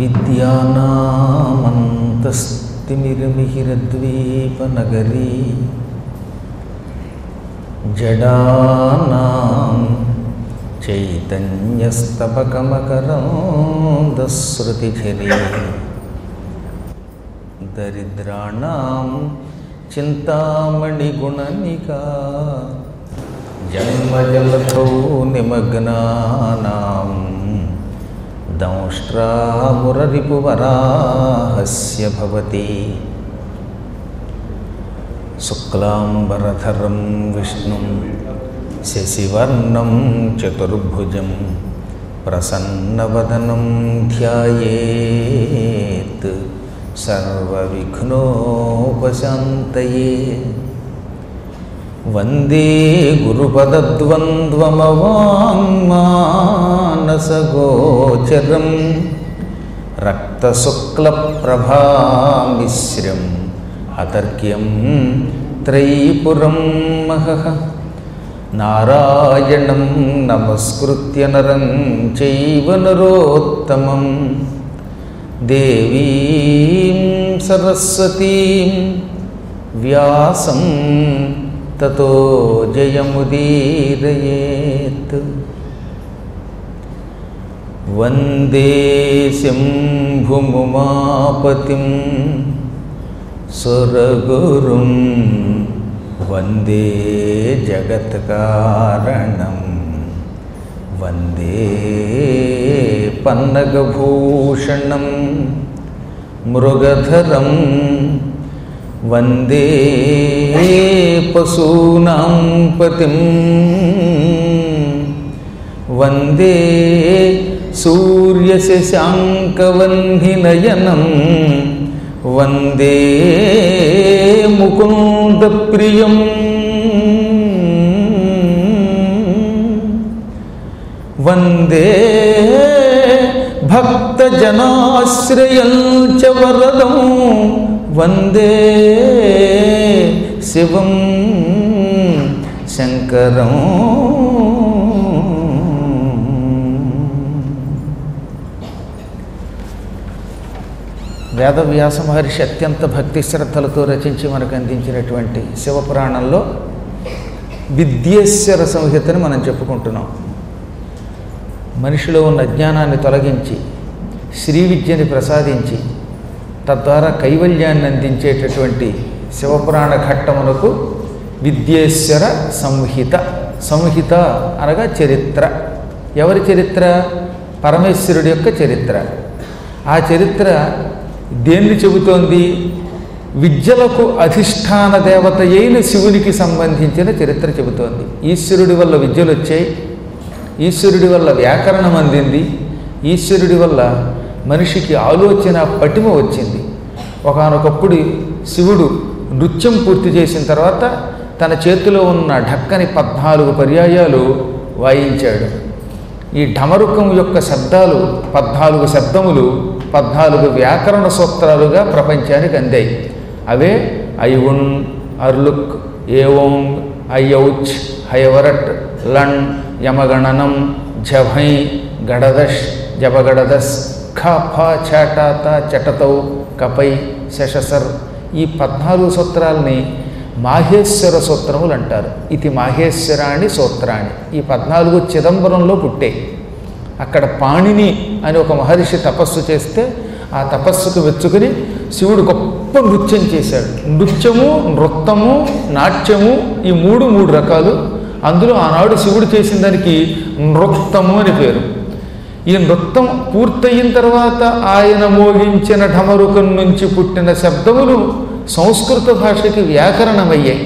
विद्यानामन्तस्तिमिरमिहिरद्वीपनगरी जडानां चैतन्यस्तपकमकरन्दस्रुतिझरी दरिद्राणां चिन्तामणिगुणनिका जन्मजलधौ निमग्नानां दंष्ट्रामुररिपुवराहस्य भवति शुक्लाम्बरधरं विष्णुं शशिवर्णं चतुर्भुजं प्रसन्नवदनं ध्यायेत् सर्वविघ्नोपशान्तये वन्दे गुरुपदद्वन्द्वमवाङ्मानसगोचरं रक्तशुक्लप्रभामिश्रम् अतर्क्यं त्रयीपुरं महः नारायणं नमस्कृत्य नरं चैव नरोत्तमं देवीं सरस्वतीं व्यासं ततो जयमुदीरयेत् वन्दे शम्भुमुमापतिं सुरगुरुं वन्दे जगत्कारणं वन्दे पन्नगभूषणं मृगधरं वन्दे पशूनां पतिं वन्दे सूर्यशशाङ्कवह्निनयनं वन्दे मुकुन्दप्रियम् वन्दे भक्तजनाश्रयं च वरदं वन्दे शिवं शङ्करम् వేదవ్యాస మహర్షి అత్యంత భక్తి శ్రద్ధలతో రచించి మనకు అందించినటువంటి శివపురాణంలో విద్యేశ్వర సంహితని మనం చెప్పుకుంటున్నాం మనిషిలో ఉన్న అజ్ఞానాన్ని తొలగించి శ్రీ విద్యని ప్రసాదించి తద్వారా కైవల్యాన్ని అందించేటటువంటి శివపురాణ ఘట్టమునకు విద్యేశ్వర సంహిత సంహిత అనగా చరిత్ర ఎవరి చరిత్ర పరమేశ్వరుడి యొక్క చరిత్ర ఆ చరిత్ర దేన్ని చెబుతోంది విద్యలకు అధిష్టాన దేవత అయిన శివునికి సంబంధించిన చరిత్ర చెబుతోంది ఈశ్వరుడి వల్ల విద్యలు వచ్చాయి ఈశ్వరుడి వల్ల వ్యాకరణం అందింది ఈశ్వరుడి వల్ల మనిషికి ఆలోచన పటిమ వచ్చింది ఒకనొకప్పుడు శివుడు నృత్యం పూర్తి చేసిన తర్వాత తన చేతిలో ఉన్న ఢక్కని పద్నాలుగు పర్యాయాలు వాయించాడు ఈ ఢమరుకం యొక్క శబ్దాలు పద్నాలుగు శబ్దములు పద్నాలుగు వ్యాకరణ సూత్రాలుగా ప్రపంచానికి అందాయి అవే ఐవున్ అర్లుక్ ఏవం అయ్యౌచ్ హయవరట్ లణ్ యమగణనం జభై గడదష్ జబగడదస్ ఖ ఫ చాటాత చటతౌ కపై శశసర్ ఈ పద్నాలుగు సూత్రాలని మాహేశ్వర సూత్రములు అంటారు ఇది మాహేశ్వరాణి సూత్రాన్ని ఈ పద్నాలుగు చిదంబరంలో పుట్టే అక్కడ పాణిని అని ఒక మహర్షి తపస్సు చేస్తే ఆ తపస్సుకు వెచ్చుకుని శివుడు గొప్ప నృత్యం చేశాడు నృత్యము నృత్తము నాట్యము ఈ మూడు మూడు రకాలు అందులో ఆనాడు శివుడు చేసిన దానికి నృత్తము అని పేరు ఈ నృత్తం పూర్తయిన తర్వాత ఆయన మోగించిన ఢమరుకం నుంచి పుట్టిన శబ్దములు సంస్కృత భాషకి వ్యాకరణమయ్యాయి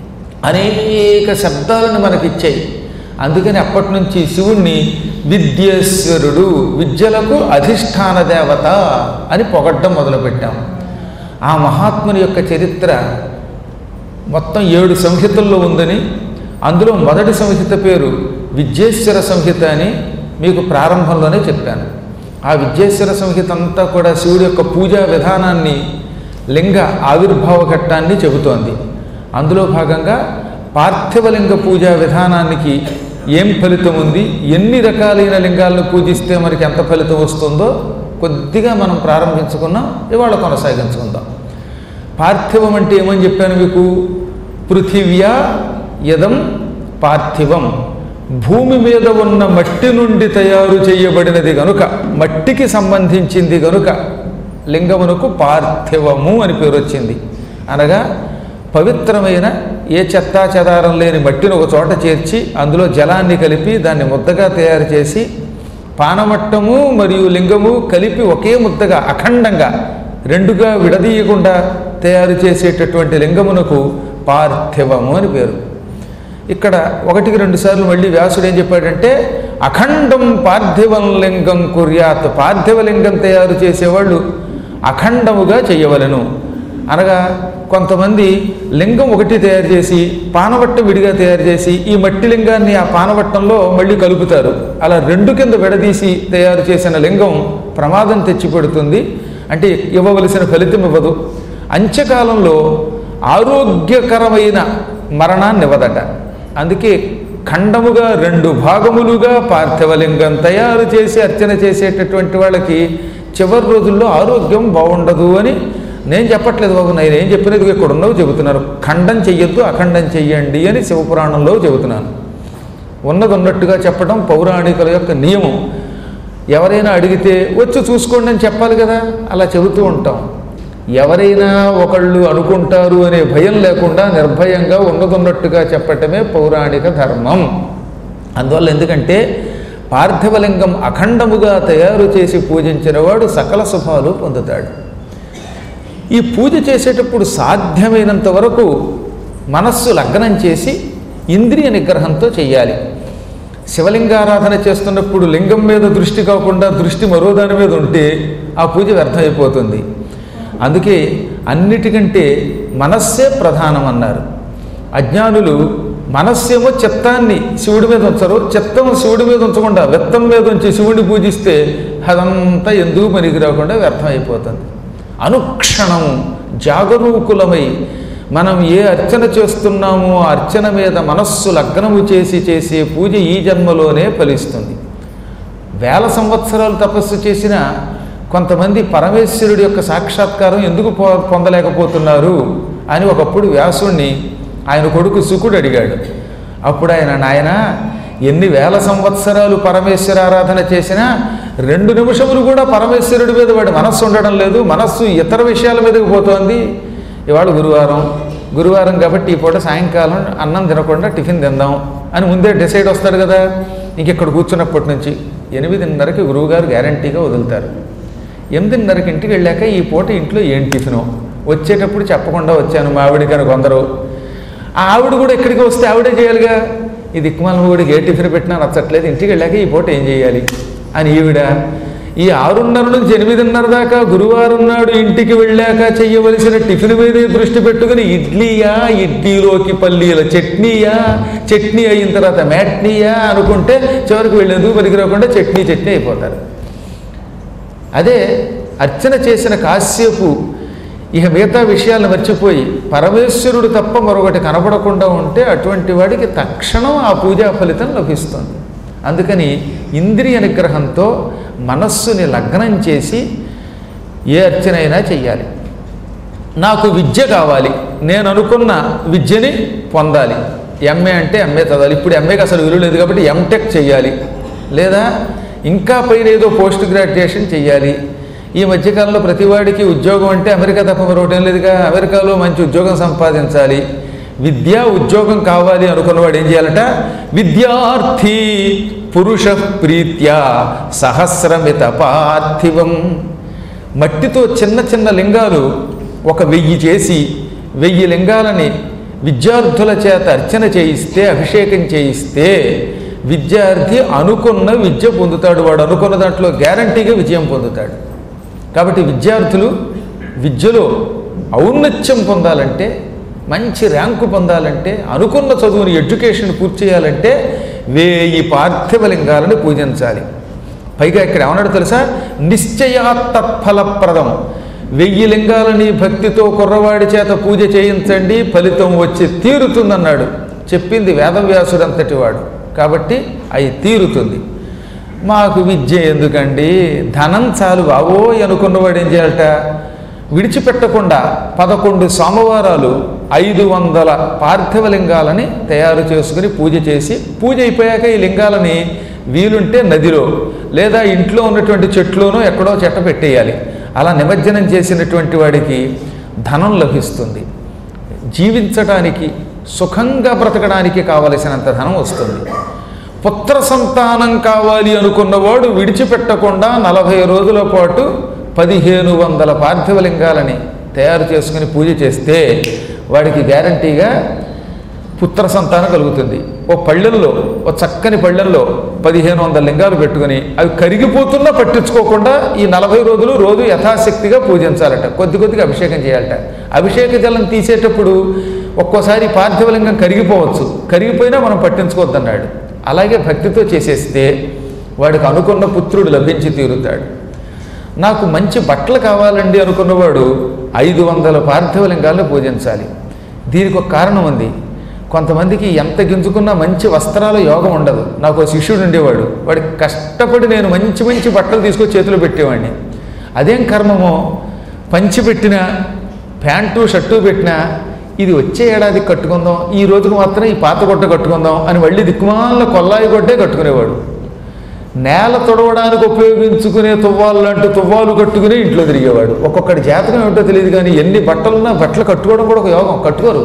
అనేక శబ్దాలను మనకిచ్చాయి అందుకని అప్పటి నుంచి శివుణ్ణి విద్యేశ్వరుడు విద్యలకు అధిష్టాన దేవత అని పొగడ్డం మొదలుపెట్టాం ఆ మహాత్ముని యొక్క చరిత్ర మొత్తం ఏడు సంహితల్లో ఉందని అందులో మొదటి సంహిత పేరు విద్యేశ్వర సంహిత అని మీకు ప్రారంభంలోనే చెప్పాను ఆ విద్యేశ్వర సంహిత అంతా కూడా శివుడి యొక్క పూజా విధానాన్ని లింగ ఆవిర్భావ ఘట్టాన్ని చెబుతోంది అందులో భాగంగా పార్థివలింగ పూజా విధానానికి ఏం ఫలితం ఉంది ఎన్ని రకాలైన లింగాలను పూజిస్తే మనకి ఎంత ఫలితం వస్తుందో కొద్దిగా మనం ప్రారంభించుకున్నాం ఇవాళ కొనసాగించుకుందాం పార్థివం అంటే ఏమని చెప్పాను మీకు పృథివ్యా యదం పార్థివం భూమి మీద ఉన్న మట్టి నుండి తయారు చేయబడినది గనుక మట్టికి సంబంధించింది గనుక లింగమునకు పార్థివము అని పేరు వచ్చింది అనగా పవిత్రమైన ఏ చెత్తా చెదారం లేని మట్టిని ఒక చోట చేర్చి అందులో జలాన్ని కలిపి దాన్ని ముద్దగా తయారు చేసి పానమట్టము మరియు లింగము కలిపి ఒకే ముద్దగా అఖండంగా రెండుగా విడదీయకుండా తయారు చేసేటటువంటి లింగమునకు పార్థివము అని పేరు ఇక్కడ ఒకటికి రెండు సార్లు మళ్ళీ వ్యాసుడు ఏం చెప్పాడంటే అఖండం పార్థివం లింగం కుర్యాత్ పార్థివ లింగం తయారు చేసేవాళ్ళు అఖండముగా చేయవలను అనగా కొంతమంది లింగం ఒకటి తయారు చేసి పానవట్టం విడిగా తయారు చేసి ఈ మట్టి లింగాన్ని ఆ పానవట్టంలో మళ్ళీ కలుపుతారు అలా రెండు కింద విడదీసి తయారు చేసిన లింగం ప్రమాదం తెచ్చిపెడుతుంది అంటే ఇవ్వవలసిన ఫలితం ఇవ్వదు అంత్యకాలంలో ఆరోగ్యకరమైన మరణాన్ని ఇవ్వదట అందుకే ఖండముగా రెండు భాగములుగా పార్థివలింగం తయారు చేసి అర్చన చేసేటటువంటి వాళ్ళకి చివరి రోజుల్లో ఆరోగ్యం బాగుండదు అని నేను చెప్పట్లేదు బాబు నేను ఏం చెప్పినది ఇక్కడ ఉన్నవి చెబుతున్నారు ఖండం చెయ్యొద్దు అఖండం చెయ్యండి అని శివపురాణంలో చెబుతున్నాను ఉన్నది ఉన్నట్టుగా చెప్పడం పౌరాణికుల యొక్క నియమం ఎవరైనా అడిగితే వచ్చి చూసుకోండి అని చెప్పాలి కదా అలా చెబుతూ ఉంటాం ఎవరైనా ఒకళ్ళు అనుకుంటారు అనే భయం లేకుండా నిర్భయంగా ఉన్నదున్నట్టుగా చెప్పటమే పౌరాణిక ధర్మం అందువల్ల ఎందుకంటే పార్థివలింగం అఖండముగా తయారు చేసి పూజించిన వాడు సకల శుభాలు పొందుతాడు ఈ పూజ చేసేటప్పుడు సాధ్యమైనంత వరకు మనస్సు లగ్నం చేసి ఇంద్రియ నిగ్రహంతో చెయ్యాలి శివలింగారాధన చేస్తున్నప్పుడు లింగం మీద దృష్టి కాకుండా దృష్టి మరో దాని మీద ఉంటే ఆ పూజ వ్యర్థమైపోతుంది అందుకే అన్నిటికంటే మనస్సే ప్రధానం అన్నారు అజ్ఞానులు మనస్సేమో చిత్తాన్ని శివుడి మీద ఉంచరు చిత్తం శివుడి మీద ఉంచకుండా వెత్తం మీద ఉంచి శివుడిని పూజిస్తే అదంతా ఎందుకు పనికి రాకుండా వ్యర్థమైపోతుంది అనుక్షణం జాగరూకులమై మనం ఏ అర్చన చేస్తున్నామో ఆ అర్చన మీద మనస్సు లగ్నము చేసి చేసే పూజ ఈ జన్మలోనే ఫలిస్తుంది వేల సంవత్సరాలు తపస్సు చేసిన కొంతమంది పరమేశ్వరుడి యొక్క సాక్షాత్కారం ఎందుకు పొ పొందలేకపోతున్నారు అని ఒకప్పుడు వ్యాసుణ్ణి ఆయన కొడుకు సుకుడు అడిగాడు అప్పుడు ఆయన నాయన ఎన్ని వేల సంవత్సరాలు పరమేశ్వర ఆరాధన చేసినా రెండు నిమిషములు కూడా పరమేశ్వరుడి మీద వాడి మనస్సు ఉండడం లేదు మనస్సు ఇతర విషయాల మీదకి పోతోంది ఇవాళ గురువారం గురువారం కాబట్టి ఈ పూట సాయంకాలం అన్నం తినకుండా టిఫిన్ తిందాం అని ముందే డిసైడ్ వస్తాడు కదా ఇంక ఇక్కడ కూర్చున్నప్పటి నుంచి ఎనిమిదిన్నరకి గురువుగారు గ్యారంటీగా వదులుతారు ఎనిమిదిన్నరకి ఇంటికి వెళ్ళాక ఈ పూట ఇంట్లో ఏం టిఫినో వచ్చేటప్పుడు చెప్పకుండా వచ్చాను మా ఆవిడకని కొందరు ఆ ఆవిడ కూడా ఎక్కడికి వస్తే ఆవిడే చేయాలిగా ఈ దిక్కుమాల కూడా ఏ టిఫిన్ పెట్టినా నచ్చట్లేదు ఇంటికి వెళ్ళాక ఈ పూట ఏం చేయాలి అని ఈవిడ ఈ ఆరున్నర నుంచి ఎనిమిదిన్నర దాకా గురువారం నాడు ఇంటికి వెళ్ళాక చెయ్యవలసిన టిఫిన్ మీదే దృష్టి పెట్టుకుని ఇడ్లీయా ఇడ్లీలోకి పల్లీల చట్నీయా చట్నీ అయిన తర్వాత మ్యాట్నీయా అనుకుంటే చివరికి వెళ్ళేందుకు పనికి రాకుండా చట్నీ చట్నీ అయిపోతారు అదే అర్చన చేసిన కాసేపు ఇక మిగతా విషయాలను మర్చిపోయి పరమేశ్వరుడు తప్ప మరొకటి కనపడకుండా ఉంటే అటువంటి వాడికి తక్షణం ఆ పూజా ఫలితం లభిస్తుంది అందుకని ఇంద్రియ నిగ్రహంతో మనస్సుని లగ్నం చేసి ఏ అర్చనైనా చెయ్యాలి నాకు విద్య కావాలి నేను అనుకున్న విద్యని పొందాలి ఎంఏ అంటే ఎంఏ చదవాలి ఇప్పుడు ఎంఏకి అసలు విలువ లేదు కాబట్టి ఎంటెక్ చెయ్యాలి లేదా ఇంకా పైన ఏదో పోస్ట్ గ్రాడ్యుయేషన్ చెయ్యాలి ఈ మధ్యకాలంలో ప్రతివాడికి ఉద్యోగం అంటే అమెరికా తప్ప మరొకటి ఏం లేదుగా అమెరికాలో మంచి ఉద్యోగం సంపాదించాలి విద్య ఉద్యోగం కావాలి అనుకున్నవాడు ఏం చేయాలట విద్యార్థి పురుష ప్రీత్యా సహస్రమిత పార్థివం మట్టితో చిన్న చిన్న లింగాలు ఒక వెయ్యి చేసి వెయ్యి లింగాలని విద్యార్థుల చేత అర్చన చేయిస్తే అభిషేకం చేయిస్తే విద్యార్థి అనుకున్న విద్య పొందుతాడు వాడు అనుకున్న దాంట్లో గ్యారంటీగా విజయం పొందుతాడు కాబట్టి విద్యార్థులు విద్యలో ఔన్నత్యం పొందాలంటే మంచి ర్యాంకు పొందాలంటే అనుకున్న చదువుని ఎడ్యుకేషన్ పూర్తి చేయాలంటే వేయి పార్థివలింగాలను పూజించాలి పైగా ఇక్కడ ఏమన్నాడు తెలుసా నిశ్చయాత్తత్ఫలప్రదం వెయ్యి లింగాలని భక్తితో కుర్రవాడి చేత పూజ చేయించండి ఫలితం వచ్చి తీరుతుందన్నాడు చెప్పింది వేదవ్యాసుడు అంతటి వాడు కాబట్టి అవి తీరుతుంది మాకు విద్య ఎందుకండి ధనం చాలు బావోయ్ అనుకున్నవాడు ఏం చేయాలట విడిచిపెట్టకుండా పదకొండు సోమవారాలు ఐదు వందల పార్థివలింగాలని తయారు చేసుకుని పూజ చేసి పూజ అయిపోయాక ఈ లింగాలని వీలుంటే నదిలో లేదా ఇంట్లో ఉన్నటువంటి చెట్లోనో ఎక్కడో చెట్ట పెట్టేయాలి అలా నిమజ్జనం చేసినటువంటి వాడికి ధనం లభిస్తుంది జీవించడానికి సుఖంగా బ్రతకడానికి కావలసినంత ధనం వస్తుంది పుత్ర సంతానం కావాలి అనుకున్నవాడు విడిచిపెట్టకుండా నలభై రోజుల పాటు పదిహేను వందల పార్థివలింగాలని తయారు చేసుకుని పూజ చేస్తే వాడికి గ్యారంటీగా పుత్ర సంతానం కలుగుతుంది ఓ పళ్ళెల్లో ఓ చక్కని పళ్ళెల్లో పదిహేను వందల లింగాలు పెట్టుకుని అవి కరిగిపోతున్నా పట్టించుకోకుండా ఈ నలభై రోజులు రోజు యథాశక్తిగా పూజించాలట కొద్ది కొద్దిగా అభిషేకం చేయాలట అభిషేక జలం తీసేటప్పుడు ఒక్కోసారి పార్థివలింగం కరిగిపోవచ్చు కరిగిపోయినా మనం పట్టించుకోవద్దన్నాడు అలాగే భక్తితో చేసేస్తే వాడికి అనుకున్న పుత్రుడు లభించి తీరుతాడు నాకు మంచి బట్టలు కావాలండి అనుకున్నవాడు ఐదు వందల పార్థివలింగాలను పూజించాలి దీనికి ఒక కారణం ఉంది కొంతమందికి ఎంత గింజుకున్నా మంచి వస్త్రాల యోగం ఉండదు నాకు ఒక శిష్యుడు ఉండేవాడు వాడికి కష్టపడి నేను మంచి మంచి బట్టలు తీసుకొని చేతిలో పెట్టేవాడిని అదేం కర్మమో పంచి పెట్టిన ప్యాంటు షర్టు పెట్టినా ఇది వచ్చే ఏడాది కట్టుకుందాం ఈ రోజుకు మాత్రం ఈ పాత గుడ్డ కట్టుకుందాం అని మళ్ళీ దిక్కుమాల కొల్లాయి గొడ్డే కట్టుకునేవాడు నేల తొడవడానికి ఉపయోగించుకునే తువ్వాలు లాంటి తువ్వాలు కట్టుకుని ఇంట్లో తిరిగేవాడు ఒక్కొక్కటి జాతకం ఏమిటో తెలియదు కానీ ఎన్ని బట్టలున్నా బట్టలు కట్టుకోవడం కూడా ఒక యోగం కట్టుకోరు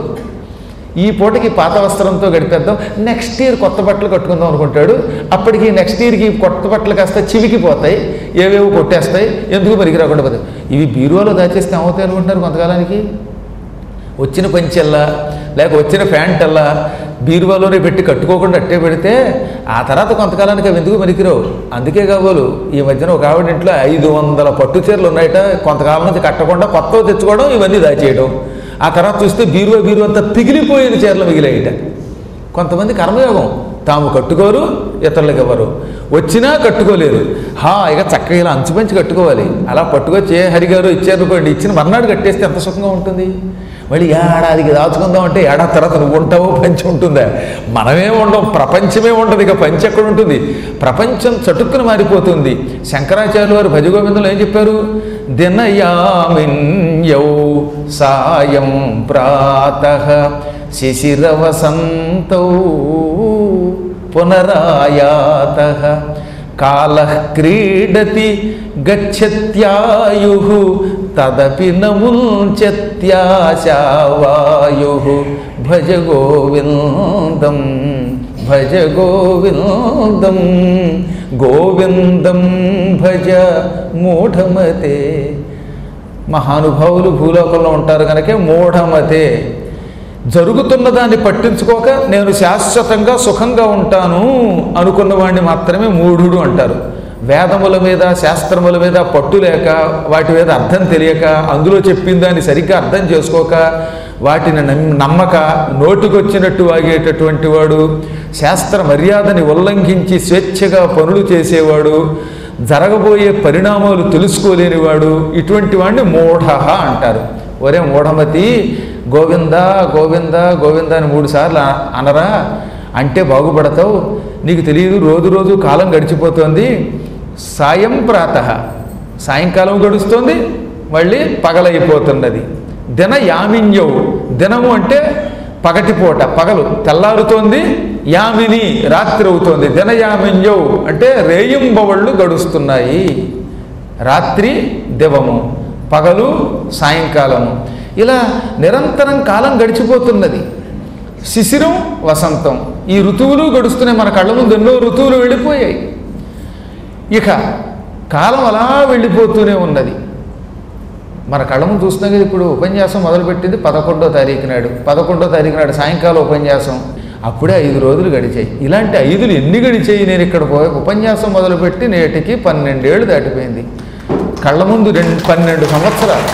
ఈ పూటకి పాత వస్త్రంతో గడిపేద్దాం నెక్స్ట్ ఇయర్ కొత్త బట్టలు కట్టుకుందాం అనుకుంటాడు అప్పటికి నెక్స్ట్ ఇయర్కి కొత్త బట్టలు కాస్త చివికిపోతాయి ఏవేవో కొట్టేస్తాయి ఎందుకు పనికి రాకుండా పోతాయి ఇవి బీరువాలో దాచేస్తే ఏమవుతాయి అనుకుంటున్నారు కొంతకాలానికి వచ్చిన పంచెల్లా లేక వచ్చిన ప్యాంట్ అల్లా బీరువాలోనే పెట్టి కట్టుకోకుండా అట్టే పెడితే ఆ తర్వాత కొంతకాలానికి అవి ఎందుకు పనికిరావు అందుకే కాబోలు ఈ మధ్యన ఒక ఆవిడ ఇంట్లో ఐదు వందల పట్టు చీరలు ఉన్నాయట కొంతకాలం నుంచి కట్టకుండా కొత్తవి తెచ్చుకోవడం ఇవన్నీ దాచేయడం ఆ తర్వాత చూస్తే బీరువా బీరువా అంతా పిగిలిపోయిన చీరలు మిగిలాయిట కొంతమంది కర్మయోగం తాము కట్టుకోరు ఇతరులకు ఇవ్వరు వచ్చినా కట్టుకోలేరు హా ఇక చక్కగా ఇలా అంచుపంచి కట్టుకోవాలి అలా పట్టుకొచ్చి ఏ హరిగారు ఇచ్చారనుకోండి ఇచ్చిన మర్నాడు కట్టేస్తే ఎంత సుఖంగా ఉంటుంది మళ్ళీ ఏడాదికి దాచుకుందాం అంటే ఏడాది తర్వాత నువ్వు ఉంటావో పంచి ఉంటుందా మనమే ఉండం ప్రపంచమే ఉండదు ఇక పంచి ఎక్కడ ఉంటుంది ప్రపంచం చటుక్కున మారిపోతుంది శంకరాచార్యులు వారు భజగోవిందంలో ఏం చెప్పారు దినయామిన్యౌ సాయం ప్రాత శిశిరవసంతౌ పునరాయాత కాల క్రీడతి గచ్చత్యాయు తదపి నముల్చత్యాశావాయు భజ గోవిందం భజ గోవిందం గోవిందం భజ మూఢమతే మహానుభావులు భూలోకంలో ఉంటారు కనుక మూఢమతే జరుగుతున్న దాన్ని పట్టించుకోక నేను శాశ్వతంగా సుఖంగా ఉంటాను అనుకున్న వాడిని మాత్రమే మూఢుడు అంటారు వేదముల మీద శాస్త్రముల మీద పట్టు లేక వాటి మీద అర్థం తెలియక అందులో చెప్పిన దాన్ని సరిగ్గా అర్థం చేసుకోక వాటిని నమ్- నమ్మక నోటికొచ్చినట్టు వాగేటటువంటి వాడు శాస్త్ర మర్యాదని ఉల్లంఘించి స్వేచ్ఛగా పనులు చేసేవాడు జరగబోయే పరిణామాలు తెలుసుకోలేనివాడు ఇటువంటి వాడిని మూఢ అంటారు ఒరే మూఢమతి గోవింద గోవింద గోవింద అని మూడు సార్లు అ- అనరా అంటే బాగుపడతావు నీకు తెలియదు రోజు రోజు కాలం గడిచిపోతుంది సాయం ప్రాత సాయంకాలం గడుస్తుంది మళ్ళీ పగలైపోతున్నది దిన యామిన్యవు దినము అంటే పగటిపూట పగలు తెల్లారుతోంది యామిని రాత్రి అవుతోంది దిన యామిన్యవు అంటే రేయింబవళ్ళు గడుస్తున్నాయి రాత్రి దివము పగలు సాయంకాలము ఇలా నిరంతరం కాలం గడిచిపోతున్నది శిశిరం వసంతం ఈ ఋతువులు గడుస్తున్నాయి మన కళ్ళ ముందు ఎన్నో ఋతువులు వెళ్ళిపోయాయి ఇక కాలం అలా వెళ్ళిపోతూనే ఉన్నది మన కళ్ళ ముందు చూస్తున్నాం కదా ఇప్పుడు ఉపన్యాసం మొదలుపెట్టింది పదకొండో తారీఖు నాడు పదకొండో తారీఖు నాడు సాయంకాలం ఉపన్యాసం అప్పుడే ఐదు రోజులు గడిచాయి ఇలాంటి ఐదులు ఎన్ని గడిచాయి నేను ఇక్కడ పో- ఉపన్యాసం మొదలుపెట్టి నేటికి పన్నెండేళ్ళు దాటిపోయింది కళ్ళ ముందు రెండు పన్నెండు సంవత్సరాలు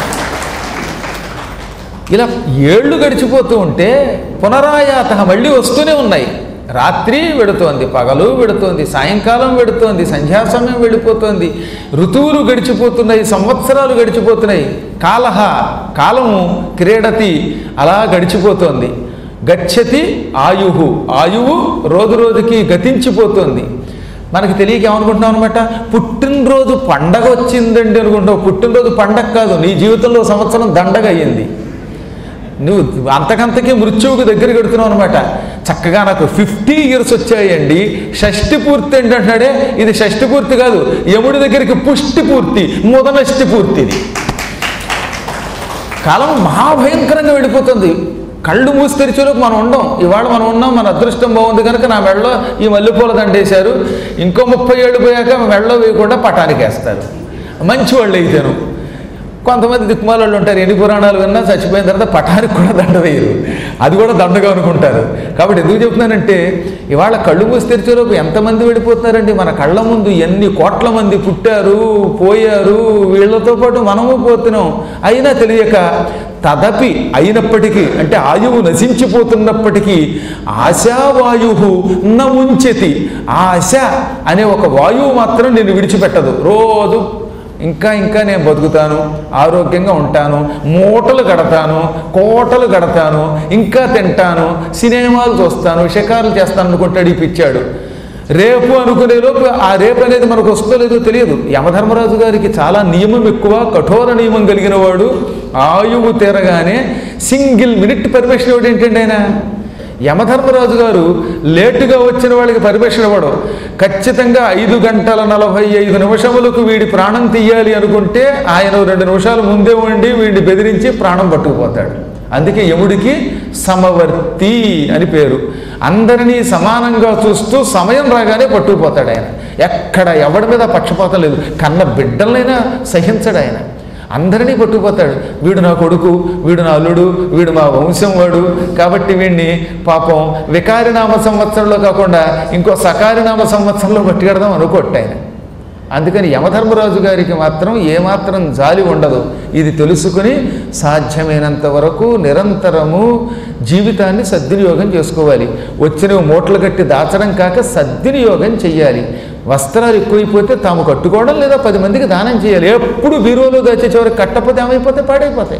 ఇలా ఏళ్ళు గడిచిపోతూ ఉంటే పునరాయాత మళ్ళీ వస్తూనే ఉన్నాయి రాత్రి వెడుతోంది పగలు వెడుతోంది సాయంకాలం వెడుతోంది సంధ్యా సమయం వెళ్ళిపోతోంది ఋతువులు గడిచిపోతున్నాయి సంవత్సరాలు గడిచిపోతున్నాయి కాలహ కాలము క్రీడతి అలా గడిచిపోతోంది గచ్చతి ఆయుహు ఆయువు రోజు రోజుకి గతించిపోతోంది మనకి తెలియక ఏమనుకుంటున్నాం అనమాట పుట్టినరోజు పండగ వచ్చిందండి అనుకుంటావు పుట్టినరోజు పండగ కాదు నీ జీవితంలో సంవత్సరం దండగ అయ్యింది నువ్వు అంతకంతకీ మృత్యువుకు దగ్గర కడుతున్నావు అనమాట చక్కగా నాకు ఫిఫ్టీ ఇయర్స్ వచ్చాయండి షష్టి పూర్తి ఏంటంటాడే ఇది షష్టి పూర్తి కాదు యముడి దగ్గరికి పుష్టి పూర్తి ముదనష్టి పూర్తి ఇది కాలం మహాభయంకరంగా వెళ్ళిపోతుంది కళ్ళు మూసి తెరిచేలోపు మనం ఉండం ఇవాళ మనం ఉన్నాం మన అదృష్టం బాగుంది కనుక నా మెడలో ఈ మల్లెపూల దండేశారు ఇంకో ముప్పై ఏళ్ళు పోయాక మెడలో వేయకుండా పటానికి వేస్తారు మంచి వాళ్ళు అయితేను కొంతమంది దిక్కుమాల వాళ్ళు ఉంటారు ఎన్ని పురాణాలు విన్నా చచ్చిపోయిన తర్వాత పటానికి కూడా దండ వేయరు అది కూడా దండగా అనుకుంటారు కాబట్టి ఎందుకు చెప్తున్నానంటే ఇవాళ కళ్ళు మూసి తెరిచేలోపు ఎంతమంది వెళ్ళిపోతున్నారండి మన కళ్ళ ముందు ఎన్ని కోట్ల మంది పుట్టారు పోయారు వీళ్ళతో పాటు మనము పోతున్నాం అయినా తెలియక తదపి అయినప్పటికీ అంటే ఆయువు నశించిపోతున్నప్పటికీ ఆశావాయు న ఉంచెతి ఆశ అనే ఒక వాయువు మాత్రం నేను విడిచిపెట్టదు రోజు ఇంకా ఇంకా నేను బతుకుతాను ఆరోగ్యంగా ఉంటాను మూటలు కడతాను కోటలు కడతాను ఇంకా తింటాను సినిమాలు చూస్తాను షికారులు చేస్తాను అనుకుంటాడు ఈ పిచ్చాడు రేపు అనుకునే లోపు ఆ రేపు అనేది మనకు వస్తుందో లేదో తెలియదు యమధర్మరాజు గారికి చాలా నియమం ఎక్కువ కఠోర నియమం కలిగిన వాడు ఆయువు తీరగానే సింగిల్ మినిట్ పర్మిషన్ ఇవ్వడం ఏంటండి ఆయన యమధర్మరాజు గారు లేటుగా వచ్చిన వాళ్ళకి పర్మిషన్ ఇవ్వడం ఖచ్చితంగా ఐదు గంటల నలభై ఐదు నిమిషములకు వీడి ప్రాణం తీయాలి అనుకుంటే ఆయన రెండు నిమిషాలు ముందే ఉండి వీడిని బెదిరించి ప్రాణం పట్టుకుపోతాడు అందుకే యముడికి సమవర్తి అని పేరు అందరినీ సమానంగా చూస్తూ సమయం రాగానే పట్టుకుపోతాడు ఆయన ఎక్కడ ఎవడి మీద పక్షపాతం లేదు కన్న బిడ్డలైనా సహించడు ఆయన అందరినీ పట్టుకుపోతాడు వీడు నా కొడుకు వీడు నా అల్లుడు వీడు మా వంశం వాడు కాబట్టి వీడిని పాపం వికారినామ సంవత్సరంలో కాకుండా ఇంకో సకారినామ సంవత్సరంలో పట్టుకెడదాం అనుకోట్టు ఆయన అందుకని యమధర్మరాజు గారికి మాత్రం ఏమాత్రం జాలి ఉండదు ఇది తెలుసుకుని సాధ్యమైనంత వరకు నిరంతరము జీవితాన్ని సద్వినియోగం చేసుకోవాలి వచ్చినవి మూటలు కట్టి దాచడం కాక సద్వినియోగం చెయ్యాలి వస్త్రాలు ఎక్కువైపోతే తాము కట్టుకోవడం లేదా పది మందికి దానం చేయాలి ఎప్పుడు బీరువాలో దాచే చివరికి కట్టకపోతే ఏమైపోతే పాడైపోతాయి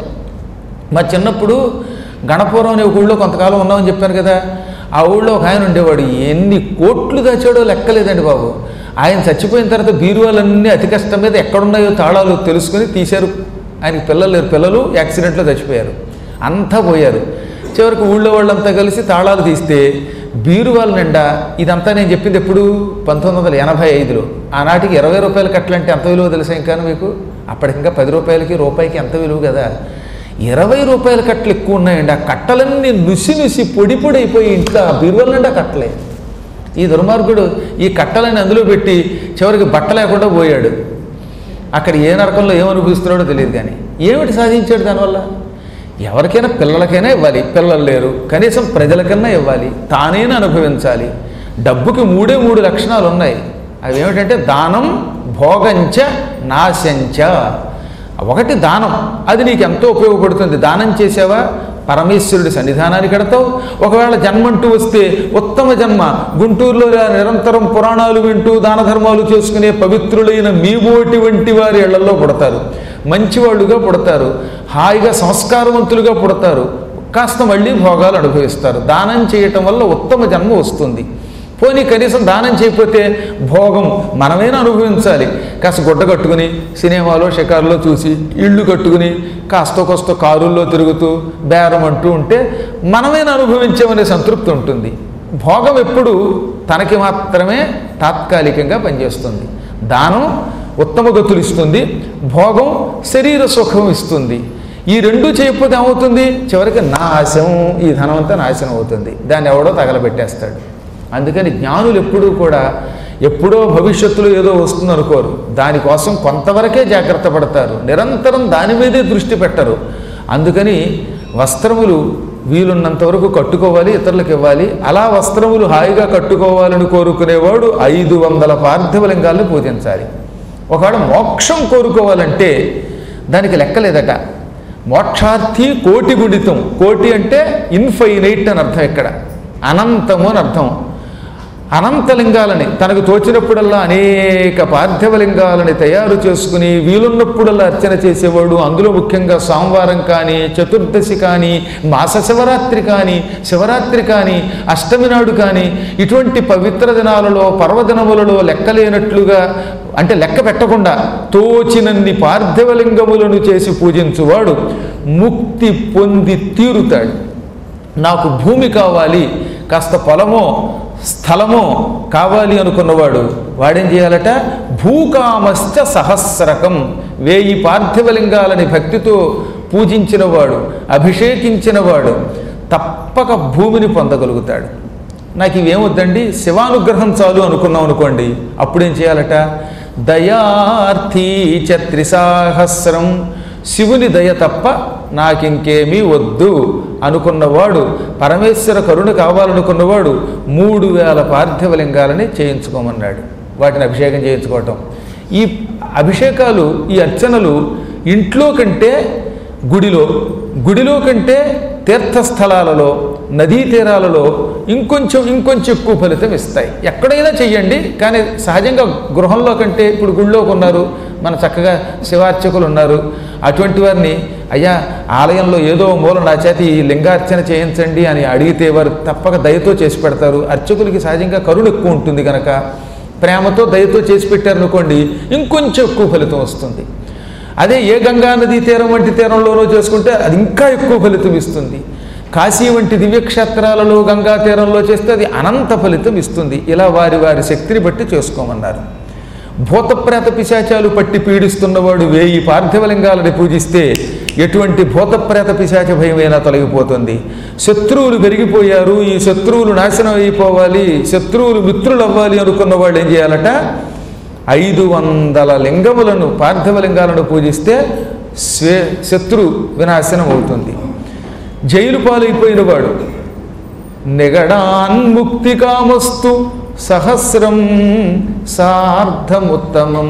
మా చిన్నప్పుడు గణపురం అనే ఒక ఊళ్ళో కొంతకాలం ఉన్నామని చెప్పాను కదా ఆ ఊళ్ళో ఒక ఆయన ఉండేవాడు ఎన్ని కోట్లు దాచాడో లెక్కలేదండి బాబు ఆయన చచ్చిపోయిన తర్వాత బీరువాలన్నీ అతి కష్టం మీద ఎక్కడున్నాయో తాళాలు తెలుసుకుని తీశారు ఆయనకి పిల్లలు లేరు పిల్లలు యాక్సిడెంట్లో చచ్చిపోయారు అంతా పోయారు చివరికి ఊళ్ళో వాళ్ళంతా కలిసి తాళాలు తీస్తే బీరువాల నిండా ఇదంతా నేను చెప్పింది ఎప్పుడు పంతొమ్మిది వందల ఎనభై ఐదులో ఆనాటికి ఇరవై రూపాయల కట్టలంటే ఎంత విలువ తెలుసా ఇంకా మీకు అప్పటికి ఇంకా పది రూపాయలకి రూపాయికి ఎంత విలువ కదా ఇరవై రూపాయల కట్టలు ఎక్కువ ఉన్నాయండి ఆ కట్టలన్నీ నుసి నుసి పొడి పొడి అయిపోయి ఇంట్లో ఆ బీరువాల నిండా కట్టలే ఈ దుర్మార్గుడు ఈ కట్టలని అందులో పెట్టి చివరికి బట్ట లేకుండా పోయాడు అక్కడ ఏ నరకంలో ఏమనుభవిస్తున్నాడో తెలియదు కానీ ఏమిటి సాధించాడు దానివల్ల ఎవరికైనా పిల్లలకైనా ఇవ్వాలి పిల్లలు లేరు కనీసం ప్రజలకన్నా ఇవ్వాలి తానైనా అనుభవించాలి డబ్బుకి మూడే మూడు లక్షణాలు ఉన్నాయి అవి ఏమిటంటే దానం భోగంచ నాశంచ ఒకటి దానం అది నీకు ఎంతో ఉపయోగపడుతుంది దానం చేసావా పరమేశ్వరుడి సన్నిధానానికి కడతావు ఒకవేళ జన్మంటూ వస్తే ఉత్తమ జన్మ గుంటూరులో ఇలా నిరంతరం పురాణాలు వింటూ దాన ధర్మాలు చేసుకునే పవిత్రులైన మీబోటి వంటి వారి ఇళ్లలో పుడతారు మంచివాళ్ళుగా పుడతారు హాయిగా సంస్కారవంతులుగా పుడతారు కాస్త మళ్ళీ భోగాలు అనుభవిస్తారు దానం చేయటం వల్ల ఉత్తమ జన్మ వస్తుంది పోనీ కనీసం దానం చేయకపోతే భోగం మనమైనా అనుభవించాలి కాస్త గుడ్డ కట్టుకుని సినిమాలో షికారులో చూసి ఇళ్ళు కట్టుకుని కాస్త కొస్త కారుల్లో తిరుగుతూ బేరం అంటూ ఉంటే మనమైనా అనుభవించామనే సంతృప్తి ఉంటుంది భోగం ఎప్పుడు తనకి మాత్రమే తాత్కాలికంగా పనిచేస్తుంది దానం ఉత్తమ గతులు ఇస్తుంది భోగం శరీర సుఖం ఇస్తుంది ఈ రెండు చేయకపోతే ఏమవుతుంది చివరికి నాశం ఈ ధనం అంతా నాశనం అవుతుంది దాన్ని ఎవడో తగలబెట్టేస్తాడు అందుకని జ్ఞానులు ఎప్పుడూ కూడా ఎప్పుడో భవిష్యత్తులో ఏదో వస్తుంది అనుకోరు దానికోసం కొంతవరకే జాగ్రత్త పడతారు నిరంతరం దాని మీదే దృష్టి పెట్టరు అందుకని వస్త్రములు వీలున్నంత వరకు కట్టుకోవాలి ఇతరులకు ఇవ్వాలి అలా వస్త్రములు హాయిగా కట్టుకోవాలని కోరుకునేవాడు ఐదు వందల పార్థివలింగాలను పూజించాలి ఒకవేళ మోక్షం కోరుకోవాలంటే దానికి లెక్కలేదట మోక్షార్థి కోటి గుణితం కోటి అంటే ఇన్ఫైనైట్ అని అర్థం ఇక్కడ అనంతము అని అర్థం అనంతలింగాలని తనకు తోచినప్పుడల్లా అనేక పార్థివలింగాలని తయారు చేసుకుని వీలున్నప్పుడల్లా అర్చన చేసేవాడు అందులో ముఖ్యంగా సోమవారం కానీ చతుర్దశి కానీ మాస శివరాత్రి కానీ శివరాత్రి కానీ అష్టమి నాడు కానీ ఇటువంటి పవిత్ర దినాలలో పర్వదినములలో లెక్కలేనట్లుగా అంటే లెక్క పెట్టకుండా తోచినన్ని పార్థివలింగములను చేసి పూజించువాడు ముక్తి పొంది తీరుతాడు నాకు భూమి కావాలి కాస్త పొలమో స్థలమో కావాలి అనుకున్నవాడు వాడేం చేయాలట భూకామశ్చ సహస్రకం వేయి పార్థివలింగాలని భక్తితో పూజించినవాడు అభిషేకించినవాడు తప్పక భూమిని పొందగలుగుతాడు నాకు ఇవేమొద్దండి శివానుగ్రహం చాలు అనుకున్నాం అనుకోండి అప్పుడేం చేయాలట దయార్థీ చ త్రిసాహస్రం శివుని దయ తప్ప నాకింకేమీ వద్దు అనుకున్నవాడు పరమేశ్వర కరుణ కావాలనుకున్నవాడు మూడు వేల పార్థివలింగాలని చేయించుకోమన్నాడు వాటిని అభిషేకం చేయించుకోవటం ఈ అభిషేకాలు ఈ అర్చనలు ఇంట్లో కంటే గుడిలో గుడిలో కంటే తీర్థస్థలాలలో నదీ తీరాలలో ఇంకొంచెం ఇంకొంచెం ఎక్కువ ఫలితం ఇస్తాయి ఎక్కడైనా చెయ్యండి కానీ సహజంగా గృహంలో కంటే ఇప్పుడు గుళ్ళోకి ఉన్నారు మన చక్కగా శివార్చకులు ఉన్నారు అటువంటి వారిని అయ్యా ఆలయంలో ఏదో మూల నా చేత ఈ లింగార్చన చేయించండి అని అడిగితే వారు తప్పక దయతో చేసి పెడతారు అర్చకులకి సహజంగా కరుణ ఎక్కువ ఉంటుంది కనుక ప్రేమతో దయతో చేసి పెట్టారనుకోండి ఇంకొంచెం ఎక్కువ ఫలితం వస్తుంది అదే ఏ గంగా నదీ తీరం వంటి తీరంలోనో చేసుకుంటే అది ఇంకా ఎక్కువ ఫలితం ఇస్తుంది కాశీ వంటి దివ్యక్షేత్రాలలో గంగా తీరంలో చేస్తే అది అనంత ఫలితం ఇస్తుంది ఇలా వారి వారి శక్తిని బట్టి చేసుకోమన్నారు భూతప్రేత పిశాచాలు పట్టి పీడిస్తున్నవాడు వేయి పార్థివలింగాలని పూజిస్తే ఎటువంటి భూతప్రేత పిశాచ భయమైనా తొలగిపోతుంది శత్రువులు పెరిగిపోయారు ఈ శత్రువులు నాశనం అయిపోవాలి శత్రువులు మిత్రులు అవ్వాలి అనుకున్న వాళ్ళు ఏం చేయాలట ఐదు వందల లింగములను పార్థివలింగాలను పూజిస్తే స్వే శత్రు వినాశనం అవుతుంది జైలు పాలైపోయిన వాడు నిగడాన్ముక్తి కామస్తు సహస్రం సార్ధముత్తమం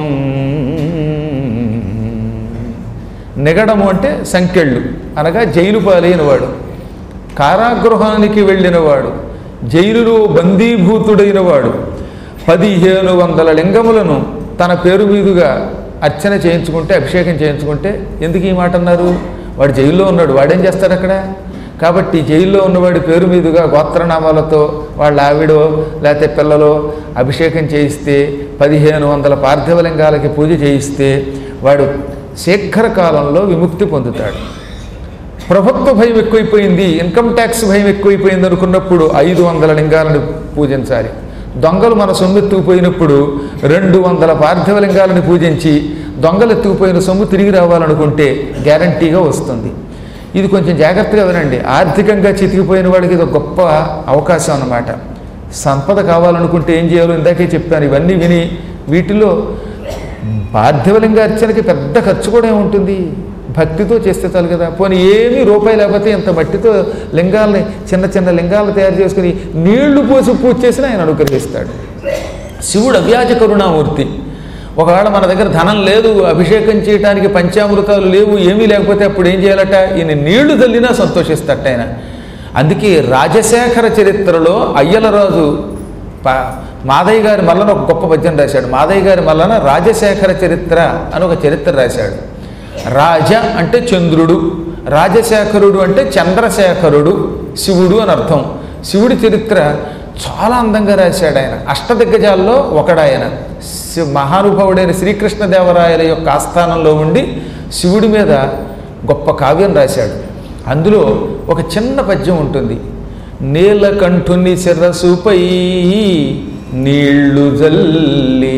నిగడము అంటే సంకెళ్ళు అనగా జైలు పాలైన వాడు కారాగృహానికి వెళ్ళినవాడు జైలులో బందీభూతుడైన వాడు పదిహేను వందల లింగములను తన పేరు మీదుగా అర్చన చేయించుకుంటే అభిషేకం చేయించుకుంటే ఎందుకు ఈ మాట అన్నారు వాడు జైల్లో ఉన్నాడు వాడేం చేస్తాడు అక్కడ కాబట్టి జైల్లో ఉన్నవాడి పేరు మీదుగా గోత్రనామాలతో వాళ్ళ ఆవిడో లేకపోతే పిల్లలో అభిషేకం చేయిస్తే పదిహేను వందల పార్థివలింగాలకి పూజ చేయిస్తే వాడు శీఘ్ర కాలంలో విముక్తి పొందుతాడు ప్రభుత్వ భయం ఎక్కువైపోయింది ఇన్కమ్ ట్యాక్స్ భయం ఎక్కువైపోయింది అనుకున్నప్పుడు ఐదు వందల లింగాలను పూజించాలి దొంగలు మన సొమ్ము ఎత్తుకుపోయినప్పుడు రెండు వందల పార్థివలింగాలను పూజించి దొంగలు ఎత్తుకుపోయిన సొమ్ము తిరిగి రావాలనుకుంటే గ్యారంటీగా వస్తుంది ఇది కొంచెం జాగ్రత్తగా వినండి ఆర్థికంగా చితికిపోయిన వాడికి ఇది ఒక గొప్ప అవకాశం అన్నమాట సంపద కావాలనుకుంటే ఏం చేయాలో ఇందాకే చెప్పాను ఇవన్నీ విని వీటిలో పార్థివలింగ అర్చనకి పెద్ద ఖర్చు కూడా ఏముంటుంది భక్తితో చేస్తే చాలు కదా పోనీ ఏమీ రూపాయి లేకపోతే ఇంత మట్టితో లింగాలని చిన్న చిన్న లింగాలను తయారు చేసుకుని నీళ్లు పోసి పూజ చేసినా ఆయన అనుగ్రహిస్తాడు శివుడు అవ్యాజ కరుణామూర్తి ఒకవేళ మన దగ్గర ధనం లేదు అభిషేకం చేయడానికి పంచామృతాలు లేవు ఏమీ లేకపోతే అప్పుడు ఏం చేయాలట ఈయన నీళ్లు తల్లినా సంతోషిస్తట ఆయన అందుకే రాజశేఖర చరిత్రలో అయ్యలరాజు ప మాదయ్య గారి మల్లన ఒక గొప్ప పద్యం రాశాడు మాదయ్య గారి మల్లన రాజశేఖర చరిత్ర అని ఒక చరిత్ర రాశాడు రాజ అంటే చంద్రుడు రాజశేఖరుడు అంటే చంద్రశేఖరుడు శివుడు అని అర్థం శివుడి చరిత్ర చాలా అందంగా రాశాడు ఆయన అష్టదిగ్గజాల్లో ఒకడాయన శి- మహానుభావుడైన శ్రీకృష్ణదేవరాయల యొక్క ఆస్థానంలో ఉండి శివుడి మీద గొప్ప కావ్యం రాశాడు అందులో ఒక చిన్న పద్యం ఉంటుంది నీలకంఠుని శిరసుపై నీళ్లు జల్లి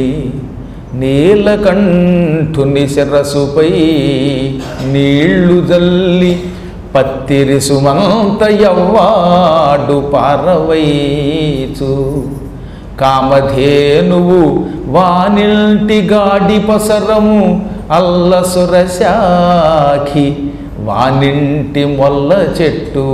నీలకంఠుని శిరసుపై నీళ్లు జల్లి పత్తిరి సుమంత యవ్వాడు పారవైచు కామధేనువు వానిల్టి గాడి పసరము అల్లసురశాఖి వానింటి మొల్ల చెట్టు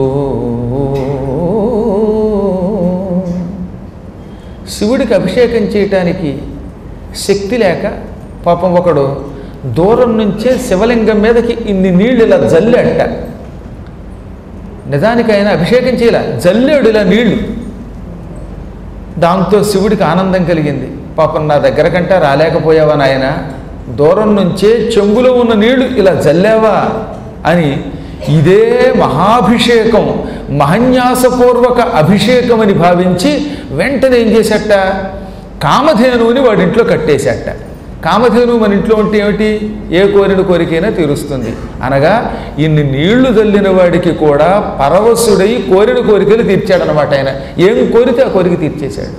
శివుడికి అభిషేకం చేయటానికి శక్తి లేక పాపం ఒకడు దూరం నుంచే శివలింగం మీదకి ఇన్ని నీళ్ళు ఇలా జల్లాట నిజానికి ఆయన అభిషేకం చేయలే జల్లేడు ఇలా నీళ్లు దాంతో శివుడికి ఆనందం కలిగింది పాపం నా దగ్గర కంటే రాలేకపోయావా నాయన దూరం నుంచే చెంబులో ఉన్న నీళ్లు ఇలా జల్లావా అని ఇదే మహాభిషేకం మహన్యాసపూర్వక అభిషేకం అని భావించి వెంటనే ఏం చేశాట కామధేనువుని వాడి ఇంట్లో కట్టేశాట కామధేను మన ఇంట్లో ఉంటే ఏమిటి ఏ కోరిన కోరికైనా తీరుస్తుంది అనగా ఇన్ని నీళ్లు చల్లిన వాడికి కూడా పరవశుడై కోరిన కోరికలు తీర్చాడనమాట ఆయన ఏం కోరితే ఆ కోరిక తీర్చేశాడు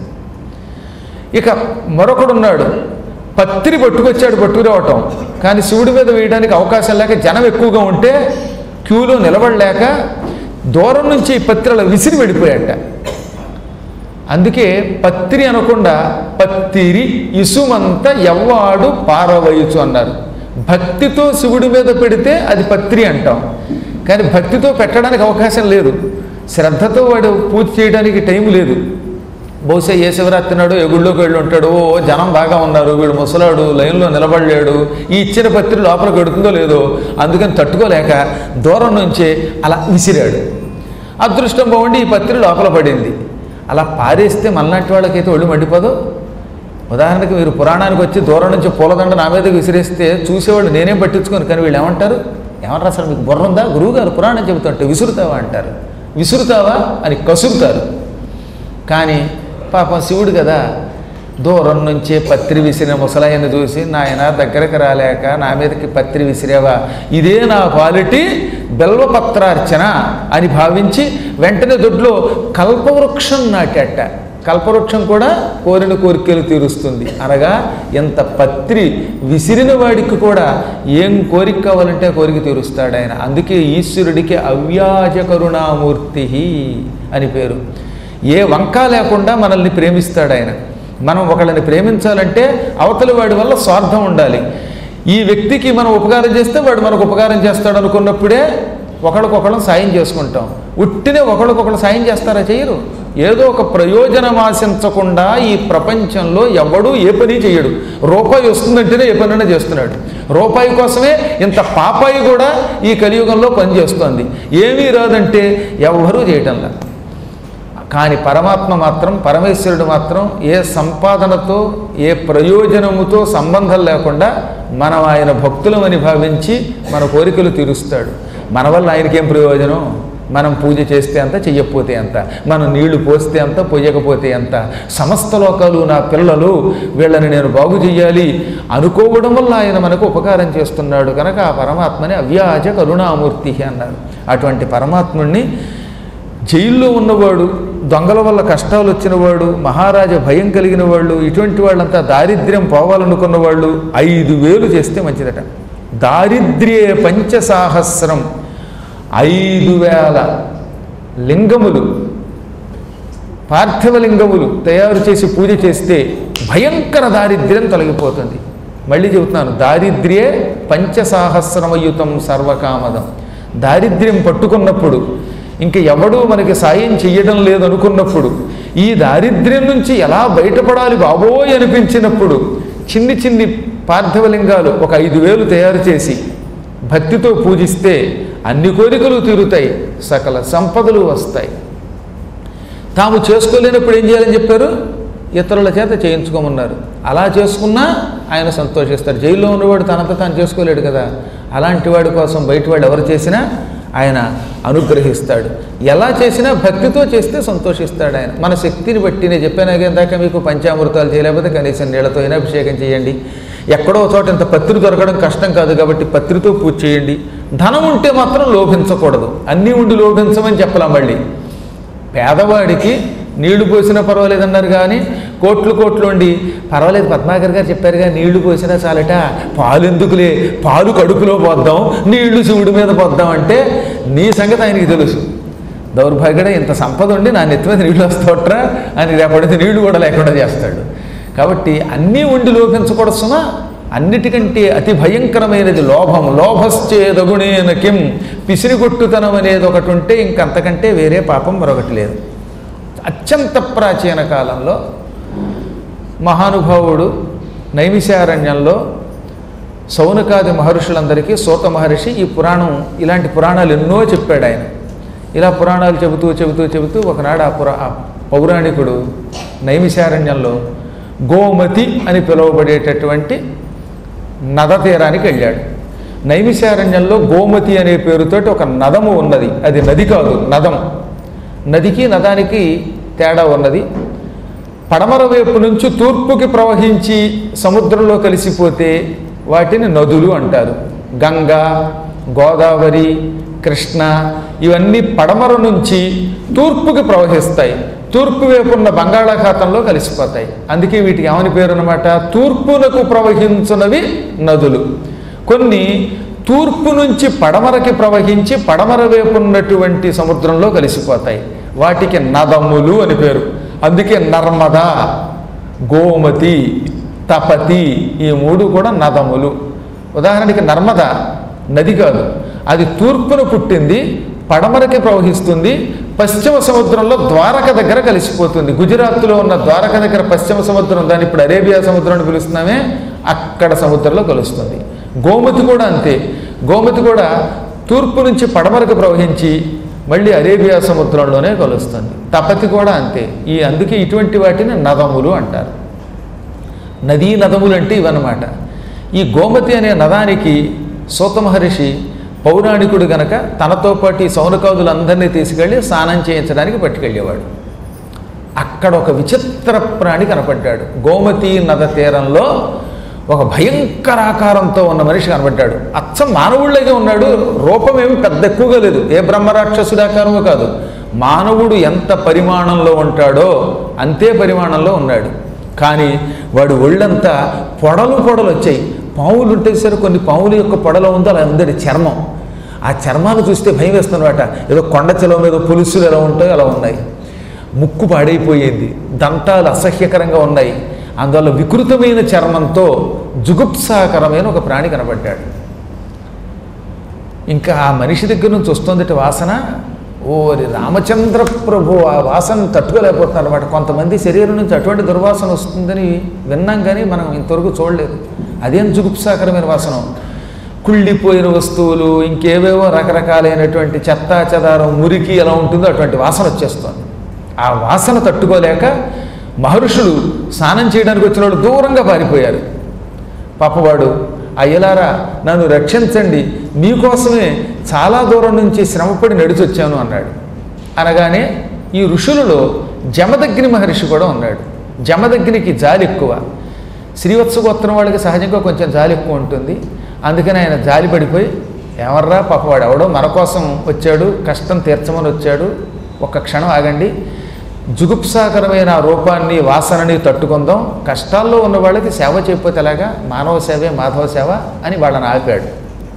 ఇక మరొకడున్నాడు పత్రి పట్టుకొచ్చాడు పట్టుకురావటం కానీ శివుడి మీద వేయడానికి అవకాశం లేక జనం ఎక్కువగా ఉంటే క్యూలో నిలబడలేక దూరం నుంచి ఈ పత్రిలో విసిరి వెళ్ళిపోయాట అందుకే పత్రి అనకుండా పత్తిరి ఇసుమంత ఎవ్వాడు పారవయచు అన్నారు భక్తితో శివుడి మీద పెడితే అది పత్రి అంటాం కానీ భక్తితో పెట్టడానికి అవకాశం లేదు శ్రద్ధతో వాడు పూజ చేయడానికి టైం లేదు బహుశా ఏ శివరాత్రి నాడు ఏ గుళ్ళోకి వెళ్ళి ఉంటాడు ఓ జనం బాగా ఉన్నారు వీడు ముసలాడు లైన్లో నిలబడలేడు ఈ ఇచ్చిన పత్రి లోపలికి పెడుతుందో లేదో అందుకని తట్టుకోలేక దూరం నుంచే అలా విసిరాడు అదృష్టం బాగుండి ఈ పత్రి లోపల పడింది అలా పారేస్తే మనలాంటి వాళ్ళకైతే ఒళ్ళు మండిపోదు ఉదాహరణకి మీరు పురాణానికి వచ్చి దూరం నుంచి పూలదండ నా మీదకి విసిరేస్తే చూసేవాళ్ళు నేనేం పట్టించుకోను కానీ వీళ్ళు ఏమంటారు ఏమంటారు అసలు మీకు బుర్ర ఉందా గురువుగారు పురాణం చెబుతుంటే విసురుతావా అంటారు విసురుతావా అని కసురుతారు కానీ పాపం శివుడు కదా దూరం నుంచే పత్రి విసిరిన ముసలాయన్ని చూసి నాయన దగ్గరకు రాలేక నా మీదకి పత్రి విసిరేవా ఇదే నా క్వాలిటీ బెల్వపత్రార్చన అని భావించి వెంటనే దొడ్లో కల్పవృక్షం నాటట కల్పవృక్షం కూడా కోరిన కోరికలు తీరుస్తుంది అనగా ఎంత పత్రి విసిరిన వాడికి కూడా ఏం కోరిక కావాలంటే ఆ కోరిక తీరుస్తాడు ఆయన అందుకే ఈశ్వరుడికి అవ్యాజ కరుణామూర్తి అని పేరు ఏ వంక లేకుండా మనల్ని ప్రేమిస్తాడు ఆయన మనం ఒకళ్ళని ప్రేమించాలంటే అవతలి వాడి వల్ల స్వార్థం ఉండాలి ఈ వ్యక్తికి మనం ఉపకారం చేస్తే వాడు మనకు ఉపకారం చేస్తాడు అనుకున్నప్పుడే ఒకళ్ళకొకళ్ళం సాయం చేసుకుంటాం ఉట్టినే ఒకళ్ళకొకళ్ళు సాయం చేస్తారా చేయరు ఏదో ఒక ప్రయోజనం ఆశించకుండా ఈ ప్రపంచంలో ఎవడూ ఏ పని చేయడు రూపాయి వస్తుందంటేనే ఏ పనైనా చేస్తున్నాడు రూపాయి కోసమే ఇంత పాపాయి కూడా ఈ కలియుగంలో పనిచేస్తోంది ఏమీ రాదంటే ఎవ్వరూ చేయటంలా కానీ పరమాత్మ మాత్రం పరమేశ్వరుడు మాత్రం ఏ సంపాదనతో ఏ ప్రయోజనముతో సంబంధం లేకుండా మనం ఆయన భక్తులమని భావించి మన కోరికలు తీరుస్తాడు మన వల్ల ఆయనకేం ప్రయోజనం మనం పూజ చేస్తే అంత చెయ్యకపోతే అంత మనం నీళ్లు పోస్తే అంత పొయ్యకపోతే అంత సమస్త లోకాలు నా పిల్లలు వీళ్ళని నేను బాగు చెయ్యాలి అనుకోవడం వల్ల ఆయన మనకు ఉపకారం చేస్తున్నాడు కనుక ఆ పరమాత్మని అవ్యాజ కరుణామూర్తి అన్నారు అటువంటి పరమాత్ముణ్ణి జైల్లో ఉన్నవాడు దొంగల వల్ల కష్టాలు వచ్చినవాడు మహారాజా భయం కలిగిన వాళ్ళు ఇటువంటి వాళ్ళంతా దారిద్ర్యం పోవాలనుకున్న వాళ్ళు ఐదు వేలు చేస్తే మంచిదట దారిద్ర్యే పంచసాహస్రం ఐదు వేల లింగములు పార్థివ లింగములు తయారు చేసి పూజ చేస్తే భయంకర దారిద్ర్యం తొలగిపోతుంది మళ్ళీ చెబుతున్నాను దారిద్ర్యే పంచసాహస్రమయుతం సర్వకామదం దారిద్ర్యం పట్టుకున్నప్పుడు ఇంక ఎవడూ మనకి సాయం చెయ్యడం లేదనుకున్నప్పుడు ఈ దారిద్ర్యం నుంచి ఎలా బయటపడాలి బాబోయ్ అనిపించినప్పుడు చిన్ని చిన్ని పార్థివలింగాలు ఒక ఐదు వేలు తయారు చేసి భక్తితో పూజిస్తే అన్ని కోరికలు తీరుతాయి సకల సంపదలు వస్తాయి తాము చేసుకోలేనప్పుడు ఏం చేయాలని చెప్పారు ఇతరుల చేత చేయించుకోమన్నారు అలా చేసుకున్నా ఆయన సంతోషిస్తాడు జైల్లో ఉన్నవాడు తనంత తాను చేసుకోలేడు కదా అలాంటి వాడి కోసం బయట వాడు ఎవరు చేసినా ఆయన అనుగ్రహిస్తాడు ఎలా చేసినా భక్తితో చేస్తే సంతోషిస్తాడు ఆయన మన శక్తిని బట్టి నేను చెప్పాను ఇందాక మీకు పంచామృతాలు చేయలేకపోతే కనీసం నీళ్ళతో అయినా అభిషేకం చేయండి ఎక్కడో చోట ఇంత పత్రి దొరకడం కష్టం కాదు కాబట్టి పత్రితో పూజ చేయండి ధనం ఉంటే మాత్రం లోభించకూడదు అన్నీ ఉండి లోభించమని చెప్పలా మళ్ళీ పేదవాడికి నీళ్లు పోసినా పర్వాలేదన్నారు కానీ కోట్లు కోట్లు ఉండి పర్వాలేదు పద్మాకర్ గారు చెప్పారుగా నీళ్లు పోసినా చాలట పాలు ఎందుకులే పాలు కడుపులో పోద్దాం నీళ్లు శివుడి మీద పోద్దాం అంటే నీ సంగతి ఆయనకి తెలుసు దౌర్భాగ్యుడే ఇంత సంపద ఉండి నా నెత్తి మీద నీళ్లు వస్తావట్రా అని రేపడితే నీళ్లు కూడా లేకుండా చేస్తాడు కాబట్టి అన్నీ ఉండి లోపించకూడదు సుమా అన్నిటికంటే అతి భయంకరమైనది లోభం లోభశ్చేదగుణేన కిం పిసిరిగొట్టుతనం అనేది ఒకటి ఉంటే ఇంకంతకంటే వేరే పాపం మరొకటి లేదు అత్యంత ప్రాచీన కాలంలో మహానుభావుడు నైమిషారణ్యంలో సౌనకాది మహర్షులందరికీ సూత మహర్షి ఈ పురాణం ఇలాంటి పురాణాలు ఎన్నో చెప్పాడు ఆయన ఇలా పురాణాలు చెబుతూ చెబుతూ చెబుతూ ఒకనాడు ఆ పురా ఆ పౌరాణికుడు నైమిశారణ్యంలో గోమతి అని పిలువబడేటటువంటి నద తీరానికి వెళ్ళాడు నైమిశారణ్యంలో గోమతి అనే పేరుతోటి ఒక నదము ఉన్నది అది నది కాదు నదం నదికి నదానికి తేడా ఉన్నది పడమర వైపు నుంచి తూర్పుకి ప్రవహించి సముద్రంలో కలిసిపోతే వాటిని నదులు అంటారు గంగా గోదావరి కృష్ణ ఇవన్నీ పడమర నుంచి తూర్పుకి ప్రవహిస్తాయి తూర్పు వైపు ఉన్న బంగాళాఖాతంలో కలిసిపోతాయి అందుకే వీటికి ఏమని పేరు అనమాట తూర్పునకు ప్రవహించున్నవి నదులు కొన్ని తూర్పు నుంచి పడమరకి ప్రవహించి పడమర వైపు ఉన్నటువంటి సముద్రంలో కలిసిపోతాయి వాటికి నదములు అని పేరు అందుకే నర్మదా గోమతి తపతి ఈ మూడు కూడా నదములు ఉదాహరణకి నర్మద నది కాదు అది తూర్పున పుట్టింది పడమరకి ప్రవహిస్తుంది పశ్చిమ సముద్రంలో ద్వారక దగ్గర కలిసిపోతుంది గుజరాత్లో ఉన్న ద్వారక దగ్గర పశ్చిమ సముద్రం దాన్ని ఇప్పుడు అరేబియా సముద్రం అని పిలుస్తున్నామే అక్కడ సముద్రంలో కలుస్తుంది గోమతి కూడా అంతే గోమతి కూడా తూర్పు నుంచి పడమరకు ప్రవహించి మళ్ళీ అరేబియా సముద్రంలోనే కలుస్తుంది తపతి కూడా అంతే ఈ అందుకే ఇటువంటి వాటిని నదములు అంటారు నదీ నదములు అంటే ఇవన్నమాట ఈ గోమతి అనే నదానికి సూత మహర్షి పౌరాణికుడు గనక తనతో పాటు ఈ సౌనకాదులందరినీ తీసుకెళ్ళి స్నానం చేయించడానికి పట్టుకెళ్ళేవాడు అక్కడ ఒక విచిత్ర ప్రాణి కనపడ్డాడు గోమతి నద తీరంలో ఒక భయంకరాకారంతో ఉన్న మనిషి కనబడ్డాడు అచ్చం మానవుళ్ళగా ఉన్నాడు రూపమేమి పెద్ద ఎక్కువగా లేదు ఏ బ్రహ్మరాక్షసుడాకారమో కాదు మానవుడు ఎంత పరిమాణంలో ఉంటాడో అంతే పరిమాణంలో ఉన్నాడు కానీ వాడు ఒళ్ళంతా పొడలు పొడలు వచ్చాయి పావులు ఉంటాయి సరే కొన్ని పావుల యొక్క పొడలో ఉందో అలా ఉందడి చర్మం ఆ చర్మాలు చూస్తే భయం వేస్తున్నమాట ఏదో కొండ చెలవ మీద పులుసులు ఎలా ఉంటాయో అలా ఉన్నాయి ముక్కు పాడైపోయింది దంతాలు అసహ్యకరంగా ఉన్నాయి అందువల్ల వికృతమైన చర్మంతో జుగుప్సాకరమైన ఒక ప్రాణి కనబడ్డాడు ఇంకా ఆ మనిషి దగ్గర నుంచి వస్తుందట వాసన ఓరి రామచంద్ర ప్రభు ఆ వాసన తట్టుకోలేకపోతున్నారు అనమాట కొంతమంది శరీరం నుంచి అటువంటి దుర్వాసన వస్తుందని విన్నాం కానీ మనం ఇంతవరకు చూడలేదు అదేం జుగుప్సాకరమైన వాసన కుళ్ళిపోయిన వస్తువులు ఇంకేవేవో రకరకాలైనటువంటి చెత్త చెదారం మురికి ఎలా ఉంటుందో అటువంటి వాసన వచ్చేస్తుంది ఆ వాసన తట్టుకోలేక మహర్షులు స్నానం చేయడానికి వచ్చిన వాళ్ళు దూరంగా పారిపోయారు పాపవాడు అయ్యలారా నన్ను రక్షించండి మీకోసమే చాలా దూరం నుంచి శ్రమపడి నడిచొచ్చాను అన్నాడు అనగానే ఈ ఋషులలో జమదగ్ని మహర్షి కూడా ఉన్నాడు జమదగ్నికి జాలి ఎక్కువ శ్రీవత్స గోత్రం వాళ్ళకి సహజంగా కొంచెం జాలి ఎక్కువ ఉంటుంది అందుకని ఆయన జాలి పడిపోయి ఎవర్రా పాపవాడు ఎవడో మన కోసం వచ్చాడు కష్టం తీర్చమని వచ్చాడు ఒక్క క్షణం ఆగండి జుగుప్సాకరమైన ఆ రూపాన్ని వాసనని తట్టుకుందాం కష్టాల్లో ఉన్న వాళ్ళకి సేవ చేయకపోతే ఎలాగా మానవ సేవే మాధవ సేవ అని వాళ్ళని ఆపాడు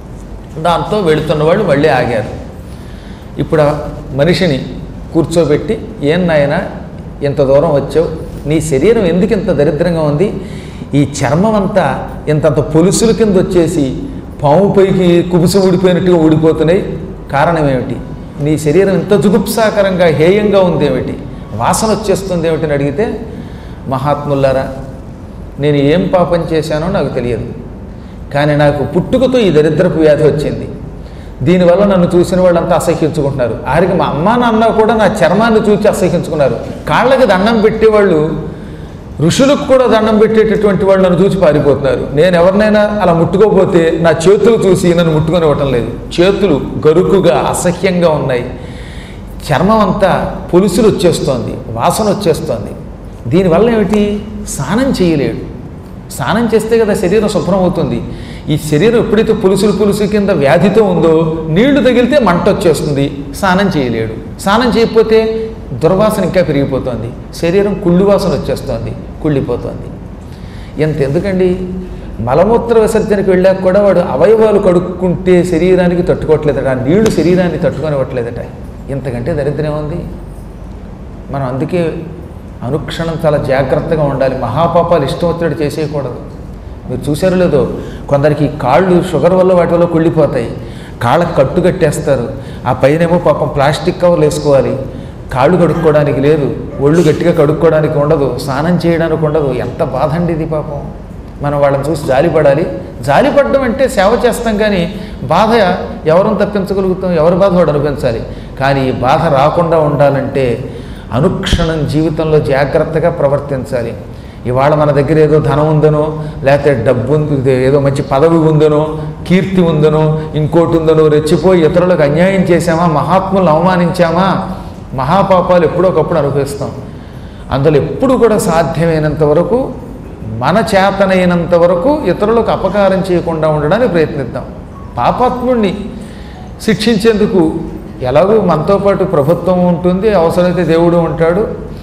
దాంతో వెళుతున్న వాళ్ళు మళ్ళీ ఆగారు ఇప్పుడు ఆ మనిషిని కూర్చోబెట్టి ఏం నాయనా ఇంత దూరం వచ్చావు నీ శరీరం ఎందుకు ఇంత దరిద్రంగా ఉంది ఈ చర్మం అంతా ఇంతంత పొలుసుల కింద వచ్చేసి పాము పైకి కుబుసు ఊడిపోయినట్టుగా ఊడిపోతున్నాయి కారణం ఏమిటి నీ శరీరం ఇంత జుగుప్సాకరంగా హేయంగా ఉంది ఏమిటి వాసన వచ్చేస్తుంది ఏమిటని అడిగితే మహాత్ములారా నేను ఏం పాపం చేశానో నాకు తెలియదు కానీ నాకు పుట్టుకతో ఈ దరిద్రపు వ్యాధి వచ్చింది దీనివల్ల నన్ను చూసిన వాళ్ళంతా అసహ్యించుకుంటున్నారు ఆరికి మా అమ్మ నాన్న కూడా నా చర్మాన్ని చూసి అసహ్యించుకున్నారు కాళ్ళకి దండం పెట్టేవాళ్ళు ఋషులకు కూడా దండం పెట్టేటటువంటి వాళ్ళు నన్ను చూసి పారిపోతున్నారు నేను ఎవరినైనా అలా ముట్టుకోపోతే నా చేతులు చూసి నన్ను ముట్టుకొని ఇవ్వటం లేదు చేతులు గరుకుగా అసహ్యంగా ఉన్నాయి చర్మం అంతా పులుసులు వచ్చేస్తోంది వాసన వచ్చేస్తోంది దీనివల్ల ఏమిటి స్నానం చేయలేడు స్నానం చేస్తే కదా శరీరం శుభ్రం అవుతుంది ఈ శరీరం ఎప్పుడైతే పులుసులు పులుసు కింద వ్యాధితో ఉందో నీళ్లు తగిలితే మంట వచ్చేస్తుంది స్నానం చేయలేడు స్నానం చేయకపోతే దుర్వాసన ఇంకా పెరిగిపోతుంది శరీరం కుళ్ళి వాసన వచ్చేస్తోంది కుళ్ళిపోతుంది ఎంత ఎందుకండి మలమూత్ర విసర్జనకి వెళ్ళాక కూడా వాడు అవయవాలు కడుక్కుంటే శరీరానికి తట్టుకోవట్లేదట ఆ నీళ్లు శరీరాన్ని తట్టుకొనివ్వట్లేదట ఇంతకంటే దరిద్రం ఉంది మనం అందుకే అనుక్షణం చాలా జాగ్రత్తగా ఉండాలి మహాపాపాలు ఇష్టం వచ్చినట్టు చేసేయకూడదు మీరు చూసారో లేదో కొందరికి కాళ్ళు షుగర్ వల్ల వాటి వల్ల కుళ్ళిపోతాయి కాళ్ళకు కట్టు కట్టేస్తారు ఆ పైనేమో పాపం ప్లాస్టిక్ కవర్లు వేసుకోవాలి కాళ్ళు కడుక్కోవడానికి లేదు ఒళ్ళు గట్టిగా కడుక్కోవడానికి ఉండదు స్నానం చేయడానికి ఉండదు ఎంత బాధ అండి ఇది పాపం మనం వాళ్ళని చూసి జాలిపడాలి జాలిపడడం అంటే సేవ చేస్తాం కానీ బాధ ఎవరిని తప్పించగలుగుతాం ఎవరి బాధ వాడు అనిపించాలి కానీ ఈ బాధ రాకుండా ఉండాలంటే అనుక్షణం జీవితంలో జాగ్రత్తగా ప్రవర్తించాలి ఇవాళ మన దగ్గర ఏదో ధనం ఉందనో లేకపోతే డబ్బు ఉంది ఏదో మంచి పదవి ఉందనో కీర్తి ఉందనో ఇంకోటి ఉందనో రెచ్చిపోయి ఇతరులకు అన్యాయం చేశామా మహాత్ములను అవమానించామా మహాపాపాలు ఎప్పుడో ఒకప్పుడు అనుభవిస్తాం అందులో ఎప్పుడు కూడా సాధ్యమైనంత వరకు మన చేతనైనంత వరకు ఇతరులకు అపకారం చేయకుండా ఉండడానికి ప్రయత్నిద్దాం పాపాత్ముడిని శిక్షించేందుకు ఎలాగో మనతో పాటు ప్రభుత్వం ఉంటుంది అవసరమైతే దేవుడు ఉంటాడు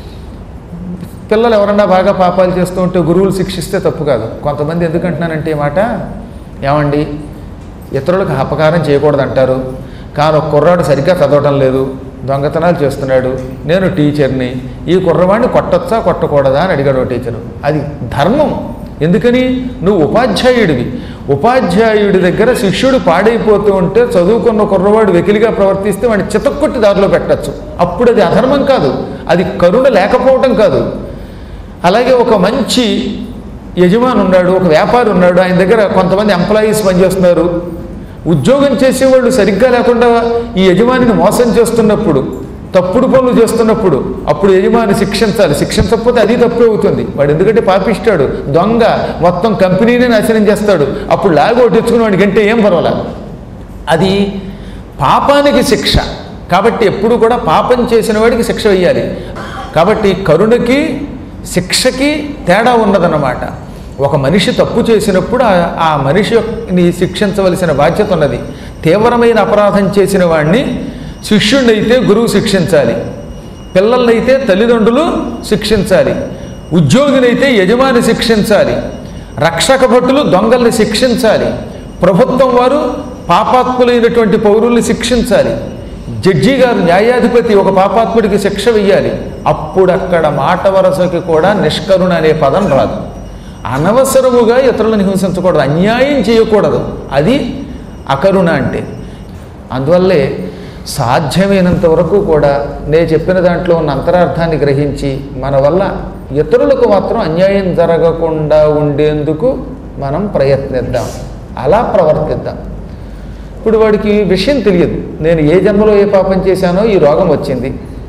పిల్లలు ఎవరన్నా బాగా పాపాలు చేస్తూ ఉంటే గురువులు శిక్షిస్తే తప్పు కాదు కొంతమంది ఎందుకంటున్నానంటే ఈ మాట ఏమండి ఇతరులకు అపకారం చేయకూడదంటారు కానీ ఒక కుర్రాడు సరిగ్గా చదవటం లేదు దొంగతనాలు చేస్తున్నాడు నేను టీచర్ని ఈ కుర్రవాడిని కొట్టచ్చా కొట్టకూడదా అని అడిగాడు ఓ టీచరు అది ధర్మం ఎందుకని నువ్వు ఉపాధ్యాయుడివి ఉపాధ్యాయుడి దగ్గర శిష్యుడు పాడైపోతూ ఉంటే చదువుకున్న కుర్రవాడు వెకిలిగా ప్రవర్తిస్తే వాడిని చితక్కొట్టి దారిలో పెట్టచ్చు అప్పుడు అది అధర్మం కాదు అది కరుణ లేకపోవటం కాదు అలాగే ఒక మంచి యజమాని ఉన్నాడు ఒక వ్యాపారి ఉన్నాడు ఆయన దగ్గర కొంతమంది ఎంప్లాయీస్ పనిచేస్తున్నారు ఉద్యోగం చేసేవాళ్ళు సరిగ్గా లేకుండా ఈ యజమానిని మోసం చేస్తున్నప్పుడు తప్పుడు పనులు చేస్తున్నప్పుడు అప్పుడు యజమాని శిక్షించాలి శిక్షించకపోతే అది తప్పే అవుతుంది వాడు ఎందుకంటే పాపిస్తాడు దొంగ మొత్తం కంపెనీనే నాశనం చేస్తాడు అప్పుడు లాగ్ కొట్టించుకుని వాడికి అంటే ఏం పర్వాలేదు అది పాపానికి శిక్ష కాబట్టి ఎప్పుడు కూడా పాపం చేసిన వాడికి శిక్ష వేయాలి కాబట్టి కరుణకి శిక్షకి తేడా ఉన్నదన్నమాట ఒక మనిషి తప్పు చేసినప్పుడు ఆ- ఆ మనిషిని శిక్షించవలసిన బాధ్యత ఉన్నది తీవ్రమైన అపరాధం చేసిన వాడిని శిష్యుడినైతే గురువు శిక్షించాలి పిల్లలనైతే తల్లిదండ్రులు శిక్షించాలి ఉద్యోగినైతే యజమాని శిక్షించాలి రక్షక భటులు దొంగల్ని శిక్షించాలి ప్రభుత్వం వారు పాపాత్ములైనటువంటి పౌరుల్ని శిక్షించాలి జడ్జి గారు న్యాయాధిపతి ఒక పాపాత్ముడికి శిక్ష వెయ్యాలి అప్పుడు అక్కడ మాట వరసకి కూడా నిష్కరుణ అనే పదం రాదు అనవసరముగా ఇతరులను హింసించకూడదు అన్యాయం చేయకూడదు అది అకరుణ అంటే అందువల్లే సాధ్యమైనంత వరకు కూడా నేను చెప్పిన దాంట్లో ఉన్న అంతరార్థాన్ని గ్రహించి మన వల్ల ఇతరులకు మాత్రం అన్యాయం జరగకుండా ఉండేందుకు మనం ప్రయత్నిద్దాం అలా ప్రవర్తిద్దాం ఇప్పుడు వాడికి విషయం తెలియదు నేను ఏ జన్మలో ఏ పాపం చేశానో ఈ రోగం వచ్చింది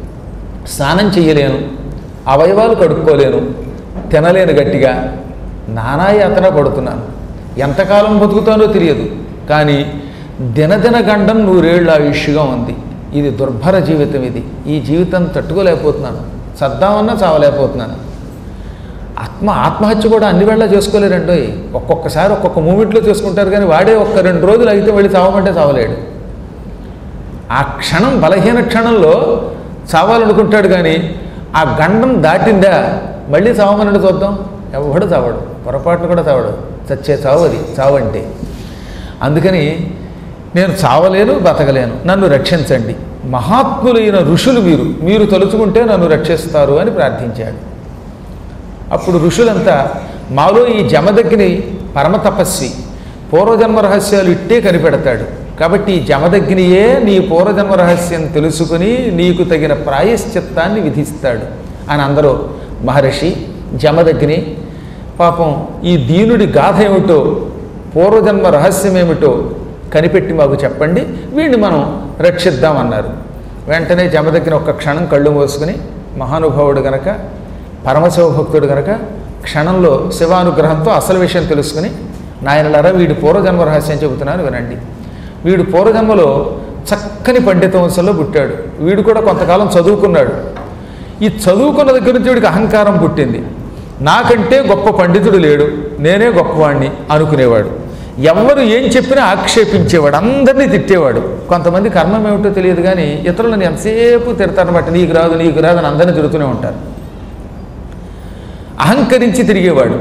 స్నానం చేయలేను అవయవాలు కడుక్కోలేను తినలేను గట్టిగా నానా యాతన పడుతున్నాను ఎంతకాలం బతుకుతానో తెలియదు కానీ దినదిన గండం నూరేళ్ళ ఆయుష్గా ఉంది ఇది దుర్భర జీవితం ఇది ఈ జీవితం తట్టుకోలేకపోతున్నాను సద్దామన్నా చావలేకపోతున్నాను ఆత్మ ఆత్మహత్య కూడా అన్ని వేళ చేసుకోలేరండోయ్ ఒక్కొక్కసారి ఒక్కొక్క మూమెంట్లో చేసుకుంటారు కానీ వాడే ఒక్క రెండు రోజులు అయితే వెళ్ళి చావమంటే చావలేడు ఆ క్షణం బలహీన క్షణంలో చావాలనుకుంటాడు కానీ ఆ గండం దాటిందా మళ్ళీ చావమన్నాడు చూద్దాం ఎవడు చావడు పొరపాట్లు కూడా చావడు చచ్చే చావు అది చావు అంటే అందుకని నేను చావలేను బతకలేను నన్ను రక్షించండి మహాత్ములైన ఋషులు మీరు మీరు తలుచుకుంటే నన్ను రక్షిస్తారు అని ప్రార్థించాడు అప్పుడు ఋషులంతా మాలో ఈ జమదగ్ని పరమ తపస్వి పూర్వజన్మ రహస్యాలు ఇట్టే కనిపెడతాడు కాబట్టి ఈ జమదగ్నియే నీ పూర్వజన్మ రహస్యం తెలుసుకుని నీకు తగిన ప్రాయశ్చిత్తాన్ని విధిస్తాడు అని అందరూ మహర్షి జమదగ్ని పాపం ఈ దీనుడి గాథ ఏమిటో పూర్వజన్మ రహస్యం ఏమిటో కనిపెట్టి మాకు చెప్పండి వీడిని మనం రక్షిద్దామన్నారు వెంటనే జమదగ్ని ఒక్క క్షణం కళ్ళు మూసుకుని మహానుభావుడు గనక పరమశివభక్తుడు గనక క్షణంలో శివానుగ్రహంతో అసలు విషయం తెలుసుకుని నాయనలారా వీడి పూర్వజన్మ రహస్యం చెబుతున్నాను వినండి వీడు పూర్వజన్మలో చక్కని పండిత వంశంలో పుట్టాడు వీడు కూడా కొంతకాలం చదువుకున్నాడు ఈ చదువుకున్న దగ్గర నుంచి వీడికి అహంకారం పుట్టింది నాకంటే గొప్ప పండితుడు లేడు నేనే గొప్పవాణ్ణి అనుకునేవాడు ఎవరు ఏం చెప్పినా ఆక్షేపించేవాడు అందరినీ తిట్టేవాడు కొంతమంది కర్మం ఏమిటో తెలియదు కానీ ఇతరులను ఎంతసేపు తిడతారనమాట నీకు రాదు నీకు రాదు అని అందరినీ తిడుతూనే ఉంటారు అహంకరించి తిరిగేవాడు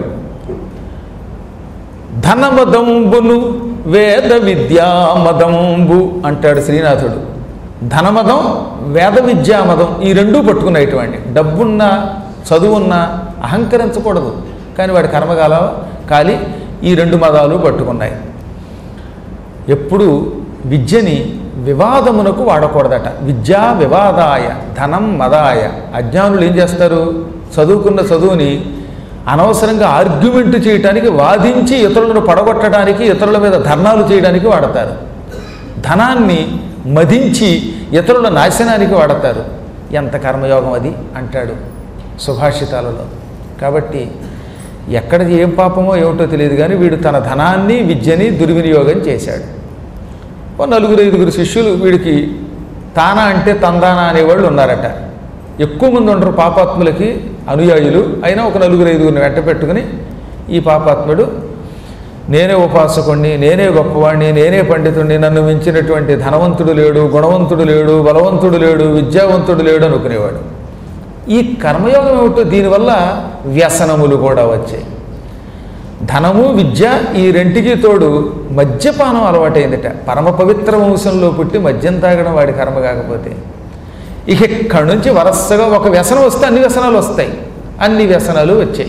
ధనమదంబును వేద విద్యామదంబు అంటాడు శ్రీనాథుడు ధనమదం వేద విద్యామదం ఈ రెండూ పట్టుకున్నటువంటి డబ్బున్నా చదువున్నా అహంకరించకూడదు కానీ వాడి కర్మగాల కాలి ఈ రెండు మదాలు పట్టుకున్నాయి ఎప్పుడు విద్యని వివాదమునకు వాడకూడదట విద్యా వివాదాయ ధనం మదాయ అజ్ఞానులు ఏం చేస్తారు చదువుకున్న చదువుని అనవసరంగా ఆర్గ్యుమెంట్ చేయడానికి వాదించి ఇతరులను పడగొట్టడానికి ఇతరుల మీద ధర్నాలు చేయడానికి వాడతారు ధనాన్ని మదించి ఇతరుల నాశనానికి వాడతారు ఎంత కర్మయోగం అది అంటాడు సుభాషితాలలో కాబట్టి ఎక్కడ ఏం పాపమో ఏమిటో తెలియదు కానీ వీడు తన ధనాన్ని విద్యని దుర్వినియోగం చేశాడు ఓ నలుగురు ఐదుగురు శిష్యులు వీడికి తానా అంటే తందానా అనేవాళ్ళు ఉన్నారట ఎక్కువ మంది ఉండరు పాపాత్ములకి అనుయాయులు అయినా ఒక నలుగురు ఐదుగురిని వెంట పెట్టుకుని ఈ పాపాత్ముడు నేనే ఉపాసకుణ్ణి నేనే గొప్పవాణ్ణి నేనే పండితుణ్ణి నన్ను మించినటువంటి ధనవంతుడు లేడు గుణవంతుడు లేడు బలవంతుడు లేడు విద్యావంతుడు లేడు అనుకునేవాడు ఈ కర్మయోగం ఏమిటో దీనివల్ల వ్యసనములు కూడా వచ్చాయి ధనము విద్య ఈ రెంటికి తోడు మద్యపానం అలవాటైందిట పరమ పవిత్ర వంశంలో పుట్టి మద్యం తాగడం వాడి కర్మ కాకపోతే ఇక ఇక్కడి నుంచి వరసగా ఒక వ్యసనం వస్తే అన్ని వ్యసనాలు వస్తాయి అన్ని వ్యసనాలు వచ్చాయి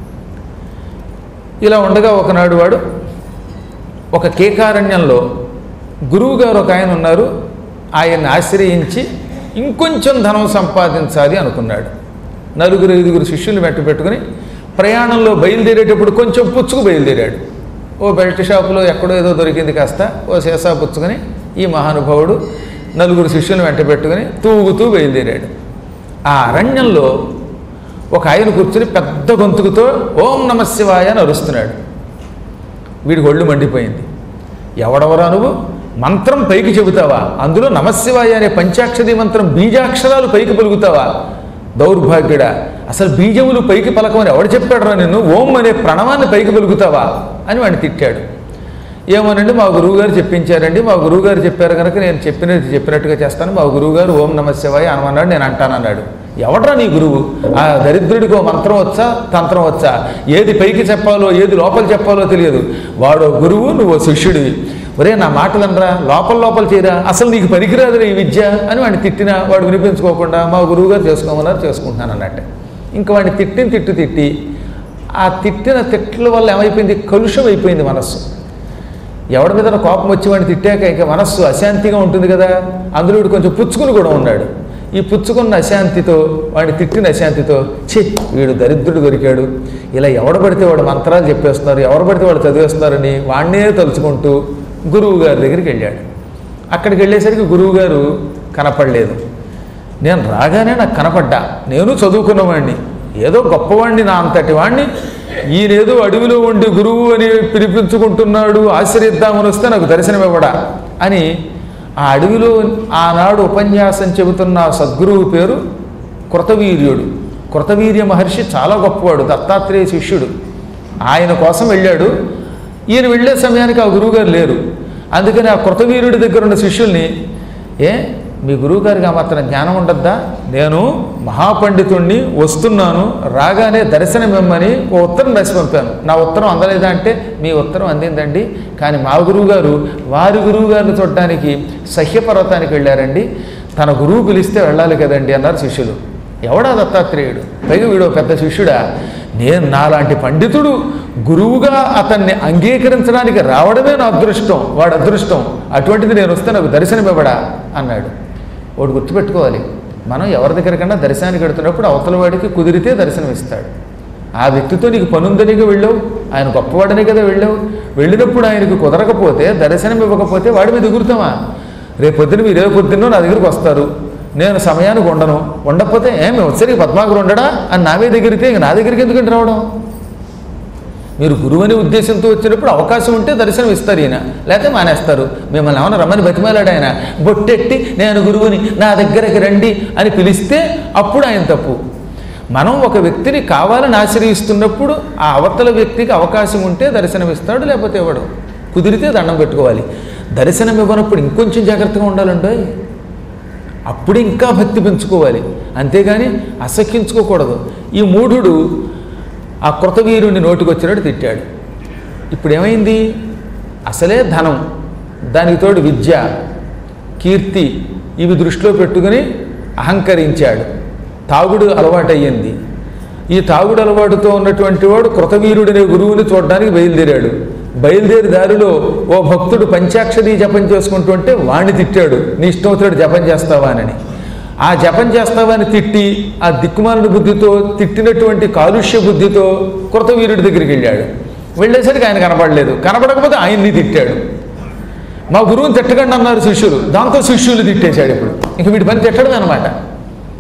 ఇలా ఉండగా ఒకనాడు వాడు ఒక కేకారణ్యంలో గురువుగారు ఒక ఆయన ఉన్నారు ఆయన్ని ఆశ్రయించి ఇంకొంచెం ధనం సంపాదించాలి అనుకున్నాడు నలుగురు ఐదుగురు శిష్యులు మెట్టు పెట్టుకుని ప్రయాణంలో బయలుదేరేటప్పుడు కొంచెం పుచ్చుకు బయలుదేరాడు ఓ బెల్ట్ షాపులో ఎక్కడో ఏదో దొరికింది కాస్త ఓ సీసా పుచ్చుకొని ఈ మహానుభావుడు నలుగురు శిష్యులు వెంట పెట్టుకుని తూగుతూ బయలుదేరాడు ఆ అరణ్యంలో ఒక ఆయన కూర్చుని పెద్ద గొంతుకుతో ఓం నమ శివాయ అని అరుస్తున్నాడు వీడికి ఒళ్ళు మండిపోయింది ఎవడెవరా నువ్వు మంత్రం పైకి చెబుతావా అందులో నమశివాయ అనే పంచాక్షరి మంత్రం బీజాక్షరాలు పైకి పలుకుతావా దౌర్భాగ్యుడా అసలు బీజములు పైకి పలకమని ఎవడు చెప్పాడురా నిన్ను ఓం అనే ప్రణవాన్ని పైకి పలుకుతావా అని వాడిని తిట్టాడు ఏమోనండి మా గురువుగారు చెప్పించారండి మా గురువుగారు చెప్పారు కనుక నేను చెప్పినది చెప్పినట్టుగా చేస్తాను మా గురువుగారు ఓం నమ శివాయ అనమన్నాడు నేను అంటానన్నాడు ఎవడ్రా నీ గురువు ఆ దరిద్రుడికి ఓ మంత్రం వచ్చా తంత్రం వచ్చా ఏది పైకి చెప్పాలో ఏది లోపల చెప్పాలో తెలియదు వాడో గురువు నువ్వు శిష్యుడివి ఒరే నా మాటలనరా లోపల లోపల చేయరా అసలు నీకు పనికిరాదురా ఈ విద్య అని వాడిని తిట్టినా వాడు వినిపించుకోకుండా మా గురువుగారు చేసుకోమన్నారు చేసుకుంటున్నాను అన్నట్టే ఇంకా వాడిని తిట్టిన తిట్టు తిట్టి ఆ తిట్టిన తిట్ల వల్ల ఏమైపోయింది కలుషం అయిపోయింది మనస్సు ఎవడి మీద కోపం వచ్చి వాడిని తిట్టాక ఇక మనస్సు అశాంతిగా ఉంటుంది కదా అందులో వీడు కొంచెం పుచ్చుకుని కూడా ఉన్నాడు ఈ పుచ్చుకున్న అశాంతితో వాడిని తిట్టిన అశాంతితో ఛీ వీడు దరిద్రుడు దొరికాడు ఇలా ఎవడు పడితే వాడు మంత్రాలు చెప్పేస్తున్నారు ఎవరు పడితే వాడు చదివేస్తున్నారని వాడినే తలుచుకుంటూ గురువు గారి దగ్గరికి వెళ్ళాడు అక్కడికి వెళ్ళేసరికి గురువు గారు కనపడలేదు నేను రాగానే నాకు కనపడ్డా నేను చదువుకున్నవాడిని ఏదో గొప్పవాడిని నా అంతటి వాడిని ఈయనేదో అడవిలో ఉండి గురువు అని పిలిపించుకుంటున్నాడు ఆశ్రయిద్దామని వస్తే నాకు దర్శనమివ్వడా అని ఆ అడవిలో ఆనాడు ఉపన్యాసం చెబుతున్న ఆ సద్గురువు పేరు కృతవీర్యుడు కృతవీర్య మహర్షి చాలా గొప్పవాడు దత్తాత్రేయ శిష్యుడు ఆయన కోసం వెళ్ళాడు ఈయన వెళ్ళే సమయానికి ఆ గురువుగారు లేరు అందుకని ఆ కృతవీరుడి దగ్గర ఉన్న శిష్యుల్ని ఏ మీ గురువుగారికి ఆ మాత్రం జ్ఞానం ఉండద్దా నేను మహాపండితుణ్ణి వస్తున్నాను రాగానే దర్శనం ఇమ్మని ఓ ఉత్తరం రాసి పంపాను నా ఉత్తరం అందలేదా అంటే మీ ఉత్తరం అందిందండి కానీ మా గురువుగారు వారి గురువుగారిని చూడడానికి సహ్యపర్వతానికి వెళ్ళారండి తన గురువు పిలిస్తే వెళ్ళాలి కదండి అన్నారు శిష్యులు ఎవడా దత్తాత్రేయుడు పైగా వీడు పెద్ద శిష్యుడా నేను నాలాంటి పండితుడు గురువుగా అతన్ని అంగీకరించడానికి రావడమే నా అదృష్టం వాడు అదృష్టం అటువంటిది నేను వస్తే నాకు దర్శనం ఇవ్వడా అన్నాడు వాడు గుర్తుపెట్టుకోవాలి మనం ఎవరి దగ్గరకన్నా దర్శనానికి వెడుతున్నప్పుడు అవతల వాడికి కుదిరితే దర్శనం ఇస్తాడు ఆ వ్యక్తితో నీకు పనుందనిగా వెళ్ళావు ఆయన గొప్పవాడనే కదా వెళ్ళావు వెళ్ళినప్పుడు ఆయనకు కుదరకపోతే దర్శనం ఇవ్వకపోతే వాడి మీద ఎగురుతామా రేపు పొద్దున మీరు ఏ పొద్దున్నో నా దగ్గరికి వస్తారు నేను సమయానికి ఉండను ఉండకపోతే ఏమి వచ్చరికి పద్మాకర్ ఉండడా అని నా మీద దగ్గరితే ఇంక నా దగ్గరికి ఎందుకంటే రావడం మీరు గురువు అనే ఉద్దేశంతో వచ్చినప్పుడు అవకాశం ఉంటే దర్శనం ఇస్తారు ఈయన లేకపోతే మానేస్తారు మిమ్మల్ని ఏమైనా రమ్మని బతిమాలాడు ఆయన బొట్టెట్టి నేను గురువుని నా దగ్గరికి రండి అని పిలిస్తే అప్పుడు ఆయన తప్పు మనం ఒక వ్యక్తిని కావాలని ఆశ్రయిస్తున్నప్పుడు ఆ అవతల వ్యక్తికి అవకాశం ఉంటే దర్శనం ఇస్తాడు లేకపోతే ఇవ్వడు కుదిరితే దండం పెట్టుకోవాలి దర్శనం ఇవ్వనప్పుడు ఇంకొంచెం జాగ్రత్తగా ఉండాలండి అప్పుడు ఇంకా భక్తి పెంచుకోవాలి అంతేగాని అసఖ్యించుకోకూడదు ఈ మూఢుడు ఆ కృతవీరుని నోటికి వచ్చినట్టు తిట్టాడు ఇప్పుడు ఏమైంది అసలే ధనం దానికి తోడు విద్య కీర్తి ఇవి దృష్టిలో పెట్టుకుని అహంకరించాడు తాగుడు అలవాటయ్యింది ఈ తాగుడు అలవాటుతో ఉన్నటువంటి వాడు కృతవీరుడనే గురువుని చూడడానికి బయలుదేరాడు బయలుదేరి దారిలో ఓ భక్తుడు పంచాక్షరి జపం చేసుకుంటుంటే వాణ్ణి తిట్టాడు నీ ఇష్టం వచ్చినట్టు జపం చేస్తావా అని ఆ జపం చేస్తావా అని తిట్టి ఆ దిక్కుమాలిన బుద్ధితో తిట్టినటువంటి కాలుష్య బుద్ధితో కృతవీరుడి దగ్గరికి వెళ్ళాడు వెళ్ళేసరికి ఆయన కనపడలేదు కనపడకపోతే ఆయన్ని తిట్టాడు మా గురువుని తిట్టకండి అన్నారు శిష్యులు దాంతో శిష్యులు తిట్టేశాడు ఇప్పుడు ఇంక వీడి పని తిట్టడం అనమాట